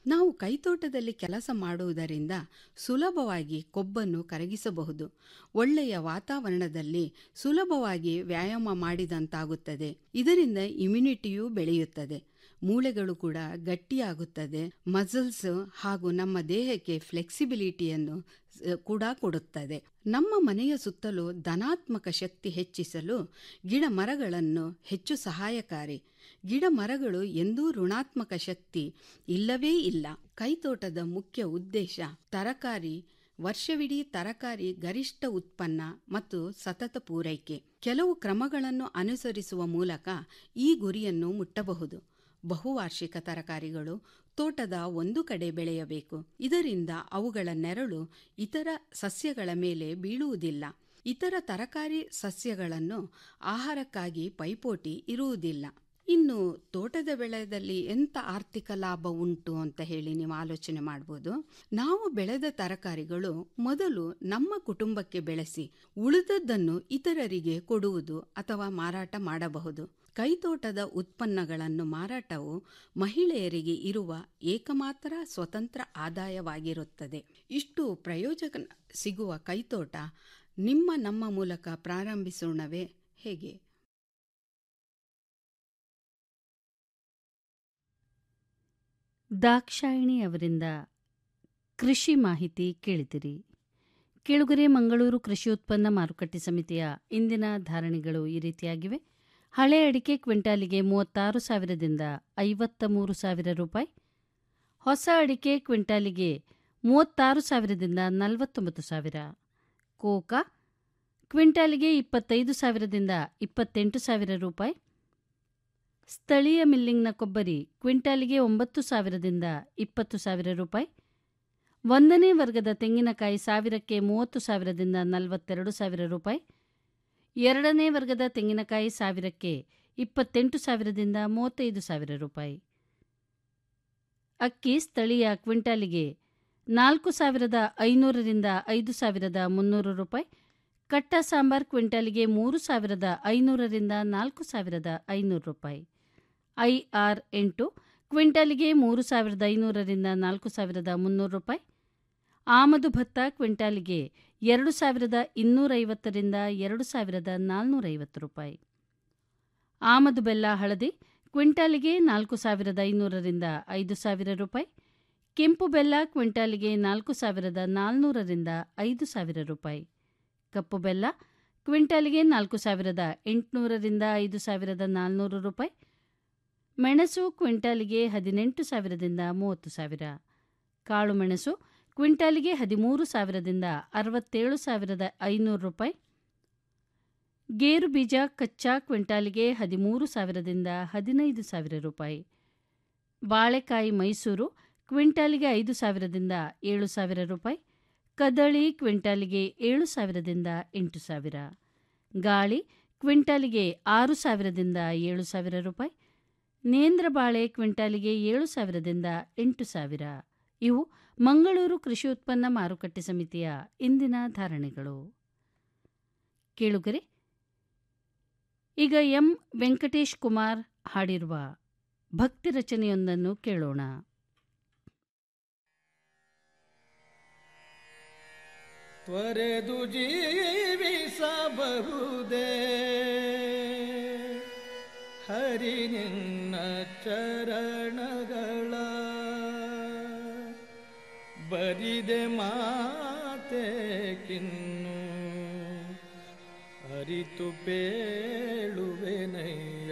ನಾವು ಕೈತೋಟದಲ್ಲಿ ಕೆಲಸ ಮಾಡುವುದರಿಂದ ಸುಲಭವಾಗಿ ಕೊಬ್ಬನ್ನು ಕರಗಿಸಬಹುದು ಒಳ್ಳೆಯ ವಾತಾವರಣದಲ್ಲಿ ಸುಲಭವಾಗಿ ವ್ಯಾಯಾಮ ಮಾಡಿದಂತಾಗುತ್ತದೆ ಇದರಿಂದ ಇಮ್ಯುನಿಟಿಯೂ ಬೆಳೆಯುತ್ತದೆ ಮೂಳೆಗಳು ಕೂಡ ಗಟ್ಟಿಯಾಗುತ್ತದೆ ಮಸಲ್ಸ್ ಹಾಗೂ ನಮ್ಮ ದೇಹಕ್ಕೆ ಫ್ಲೆಕ್ಸಿಬಿಲಿಟಿಯನ್ನು ಸ- ಕೂಡ ಕೊಡುತ್ತದೆ ನಮ್ಮ ಮನೆಯ ಸುತ್ತಲೂ ಧನಾತ್ಮಕ ಶಕ್ತಿ ಹೆಚ್ಚಿಸಲು ಗಿಡ ಮರಗಳನ್ನು ಹೆಚ್ಚು ಸಹಾಯಕಾರಿ ಗಿಡ ಮರಗಳು ಎಂದೂ ಋಣಾತ್ಮಕ ಶಕ್ತಿ ಇಲ್ಲವೇ ಇಲ್ಲ ಕೈತೋಟದ ಮುಖ್ಯ ಉದ್ದೇಶ ತರಕಾರಿ ವರ್ಷವಿಡೀ ತರಕಾರಿ ಗರಿಷ್ಠ ಉತ್ಪನ್ನ ಮತ್ತು ಸತತ ಪೂರೈಕೆ ಕೆಲವು ಕ್ರಮಗಳನ್ನು ಅನುಸರಿಸುವ ಮೂಲಕ ಈ ಗುರಿಯನ್ನು ಮುಟ್ಟಬಹುದು ಬಹುವಾರ್ಷಿಕ ತರಕಾರಿಗಳು ತೋಟದ ಒಂದು ಕಡೆ ಬೆಳೆಯಬೇಕು ಇದರಿಂದ ಅವುಗಳ ನೆರಳು ಇತರ ಸಸ್ಯಗಳ ಮೇಲೆ ಬೀಳುವುದಿಲ್ಲ ಇತರ ತರಕಾರಿ ಸಸ್ಯಗಳನ್ನು ಆಹಾರಕ್ಕಾಗಿ ಪೈಪೋಟಿ ಇರುವುದಿಲ್ಲ ಇನ್ನು ತೋಟದ ಬೆಳೆದಲ್ಲಿ ಎಂತ ಆರ್ಥಿಕ ಲಾಭ ಉಂಟು ಅಂತ ಹೇಳಿ ನೀವು ಆಲೋಚನೆ ಮಾಡ್ಬೋದು ನಾವು ಬೆಳೆದ ತರಕಾರಿಗಳು ಮೊದಲು ನಮ್ಮ ಕುಟುಂಬಕ್ಕೆ ಬೆಳೆಸಿ ಉಳಿದದ್ದನ್ನು ಇತರರಿಗೆ ಕೊಡುವುದು ಅಥವಾ ಮಾರಾಟ ಮಾಡಬಹುದು ಕೈತೋಟದ ಉತ್ಪನ್ನಗಳನ್ನು ಮಾರಾಟವು ಮಹಿಳೆಯರಿಗೆ ಇರುವ ಏಕಮಾತ್ರ ಸ್ವತಂತ್ರ ಆದಾಯವಾಗಿರುತ್ತದೆ ಇಷ್ಟು ಪ್ರಯೋಜನ ಸಿಗುವ ಕೈತೋಟ ನಿಮ್ಮ ನಮ್ಮ ಮೂಲಕ ಪ್ರಾರಂಭಿಸೋಣವೇ ಹೇಗೆ ದಾಕ್ಷಾಯಿಣಿ ಅವರಿಂದ ಕೃಷಿ ಮಾಹಿತಿ ಕೇಳಿದಿರಿ ಕೆಳುಗರೆ ಮಂಗಳೂರು ಕೃಷಿ ಉತ್ಪನ್ನ ಮಾರುಕಟ್ಟೆ ಸಮಿತಿಯ ಇಂದಿನ ಧಾರಣೆಗಳು ಈ ರೀತಿಯಾಗಿವೆ ಹಳೆ ಅಡಿಕೆ ಕ್ವಿಂಟಾಲಿಗೆ ಮೂವತ್ತಾರು ಸಾವಿರದಿಂದ ಐವತ್ತ ಮೂರು ಸಾವಿರ ರೂಪಾಯಿ ಹೊಸ ಅಡಿಕೆ ಕ್ವಿಂಟಾಲಿಗೆ ಮೂವತ್ತಾರು ಸಾವಿರದಿಂದ ನಲವತ್ತೊಂಬತ್ತು ಸಾವಿರ ಕೋಕಾ ಕ್ವಿಂಟಾಲಿಗೆ ಇಪ್ಪತ್ತೈದು ಸಾವಿರದಿಂದ ಇಪ್ಪತ್ತೆಂಟು ಸಾವಿರ ರೂಪಾಯಿ ಸ್ಥಳೀಯ ಮಿಲ್ಲಿಂಗ್ನ ಕೊಬ್ಬರಿ ಕ್ವಿಂಟಾಲಿಗೆ ಒಂಬತ್ತು ಸಾವಿರದಿಂದ ಇಪ್ಪತ್ತು ಸಾವಿರ ರೂಪಾಯಿ ಒಂದನೇ ವರ್ಗದ ತೆಂಗಿನಕಾಯಿ ಸಾವಿರಕ್ಕೆ ಮೂವತ್ತು ಸಾವಿರದಿಂದ ನಲವತ್ತೆರಡು ಸಾವಿರ ರೂಪಾಯಿ ಎರಡನೇ ವರ್ಗದ ತೆಂಗಿನಕಾಯಿ ಸಾವಿರಕ್ಕೆ ಇಪ್ಪತ್ತೆಂಟು ಸಾವಿರದಿಂದ ಮೂವತ್ತೈದು ಸಾವಿರ ರೂಪಾಯಿ ಅಕ್ಕಿ ಸ್ಥಳೀಯ ಕ್ವಿಂಟಾಲಿಗೆ ನಾಲ್ಕು ಸಾವಿರದ ಐನೂರರಿಂದ ಐದು ಸಾವಿರದ ಮುನ್ನೂರು ರೂಪಾಯಿ ಕಟ್ಟ ಸಾಂಬಾರ್ ಕ್ವಿಂಟಾಲಿಗೆ ಮೂರು ಸಾವಿರದ ಐನೂರರಿಂದ ನಾಲ್ಕು ಸಾವಿರದ ಐನೂರು ರೂಪಾಯಿ ಐಆರ್ ಎಂಟು ಕ್ವಿಂಟಾಲಿಗೆ ಮೂರು ಸಾವಿರದ ಐನೂರರಿಂದ ನಾಲ್ಕು ಸಾವಿರದ ಮುನ್ನೂರು ರೂಪಾಯಿ ಆಮದು ಭತ್ತ ಕ್ವಿಂಟಾಲಿಗೆ ಎರಡು ಸಾವಿರದ ಇನ್ನೂರೈವತ್ತರಿಂದ ಎರಡು ಸಾವಿರದ ನಾಲ್ನೂರೈವತ್ತು ರೂಪಾಯಿ ಆಮದು ಬೆಲ್ಲ ಹಳದಿ ಕ್ವಿಂಟಾಲಿಗೆ ನಾಲ್ಕು ಸಾವಿರದ ಐನೂರರಿಂದ ಐದು ಸಾವಿರ ರೂಪಾಯಿ ಕೆಂಪು ಬೆಲ್ಲ ಕ್ವಿಂಟಾಲಿಗೆ ನಾಲ್ಕು ಸಾವಿರದ ನಾಲ್ನೂರರಿಂದ ಐದು ಸಾವಿರ ರೂಪಾಯಿ ಕಪ್ಪು ಬೆಲ್ಲ ಕ್ವಿಂಟಾಲಿಗೆ ನಾಲ್ಕು ಸಾವಿರದ ಎಂಟುನೂರರಿಂದ ಐದು ಸಾವಿರದ ನಾಲ್ನೂರು ರೂಪಾಯಿ ಮೆಣಸು ಕ್ವಿಂಟಾಲಿಗೆ ಹದಿನೆಂಟು ಸಾವಿರದಿಂದ ಮೂವತ್ತು ಸಾವಿರ ಕಾಳು ಮೆಣಸು ಕ್ವಿಂಟಾಲಿಗೆ ಹದಿಮೂರು ಸಾವಿರದಿಂದ ಅರವತ್ತೇಳು ಸಾವಿರದ ಐನೂರು ರೂಪಾಯಿ ಗೇರು ಬೀಜ ಕಚ್ಚಾ ಕ್ವಿಂಟಾಲಿಗೆ ಹದಿಮೂರು ಸಾವಿರದಿಂದ ಹದಿನೈದು ಸಾವಿರ ರೂಪಾಯಿ ಬಾಳೆಕಾಯಿ ಮೈಸೂರು ಕ್ವಿಂಟಾಲಿಗೆ ಐದು ಸಾವಿರದಿಂದ ಏಳು ಸಾವಿರ ರೂಪಾಯಿ ಕದಳಿ ಕ್ವಿಂಟಾಲಿಗೆ ಏಳು ಸಾವಿರದಿಂದ ಎಂಟು ಸಾವಿರ ಗಾಳಿ ಕ್ವಿಂಟಾಲಿಗೆ ಆರು ಸಾವಿರದಿಂದ ಏಳು ಸಾವಿರ ರೂಪಾಯಿ ನೇಂದ್ರ ಬಾಳೆ ಕ್ವಿಂಟಾಲಿಗೆ ಏಳು ಸಾವಿರದಿಂದ ಎಂಟು ಸಾವಿರ ಇವು ಮಂಗಳೂರು ಕೃಷಿ ಉತ್ಪನ್ನ ಮಾರುಕಟ್ಟೆ ಸಮಿತಿಯ ಇಂದಿನ ಧಾರಣೆಗಳು ಕೇಳುಗರೆ ಈಗ ಎಂ ವೆಂಕಟೇಶ್ ಕುಮಾರ್ ಹಾಡಿರುವ ಭಕ್ತಿ ರಚನೆಯೊಂದನ್ನು ಕೇಳೋಣ ತ್ವರೆದು ಜೀವಿಸಬಹುದೇ ಹರಿ ನಿನ್ನ ಚರಣಗಳ ಬರಿದೆ ಮಾತೆ ಕಿನ್ನು ಅರಿತು ಪೇಳುವೆನಯ್ಯ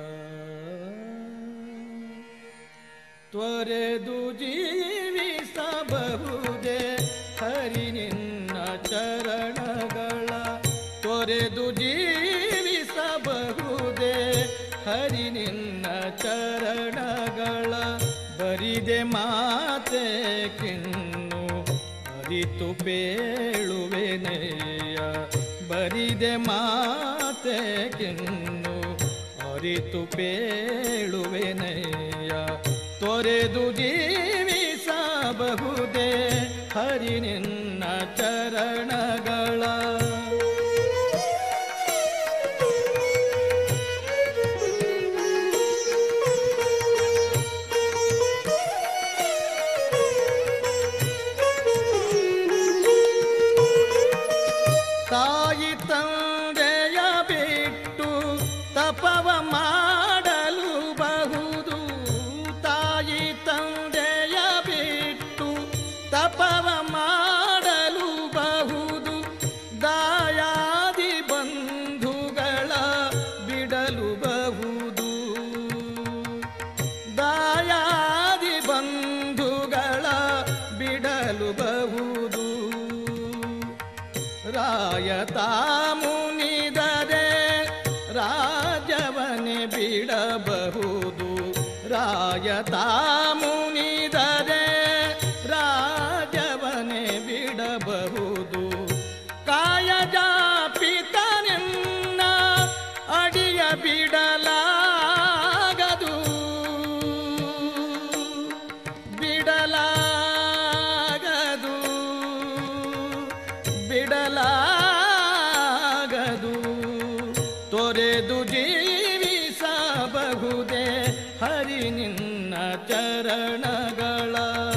ತ್ವರೆದು ಜೀವಿಸಬಹುದೇ ಹರಿ ನಿನ್ನ ಚರಣಗಳ ತೊರೆದು ಜೀವಿಸಬಹುದೇ ಹರಿ ನಿನ್ನ ಚರಣಗಳ ಬರಿದೆ ಮಾತೆ ಕಿನ್ನು ಅರಿತು ಪೇಳುವೆನೆಯ ಬರಿದೆ ಮಾತೆ ಕಿನ್ನು ಅರಿತು ಪೇಳುವೆನೆಯ ತೊರೆದು ಜೀವಿಸಬಹುದೇ ಹರಿ ನಿನ್ನ ಚರಣಗಳ ತಪವ ಮಾಡಲು ಬಹುದು ತಾಯಿ ತಂದೆಯ ಬಿಟ್ಟು ತಪವ ಮಾಡಲು ಬಹುದು ದಾಯಾದಿ ಬಂಧುಗಳ ಬಿಡಲು ಬಹುದು ದಾಯಾದಿ ಬಂಧುಗಳ ಬಿಡಲು ಬಹುದು ರಾಯತ ಮುನಿದರೆ ರಾಜವನೆ ಬಿಡಬಹುದು ರಾಯತ ಮುನಿದರೆ ರಾಜವನೆ ಬಿಡಬಹುದು ಕಾಯಜ ಪಿತನೆನ್ನ ಅಡಿಯ ಬಿಡಲಾಗದು ಬಿಡಲಾಗದು ಬಿಡಲಾಗದು ತೊರೆದು ಜೀವಿಸಬಹುದೇ ಹರಿ ನಿನ್ನ ಚರಣಗಳ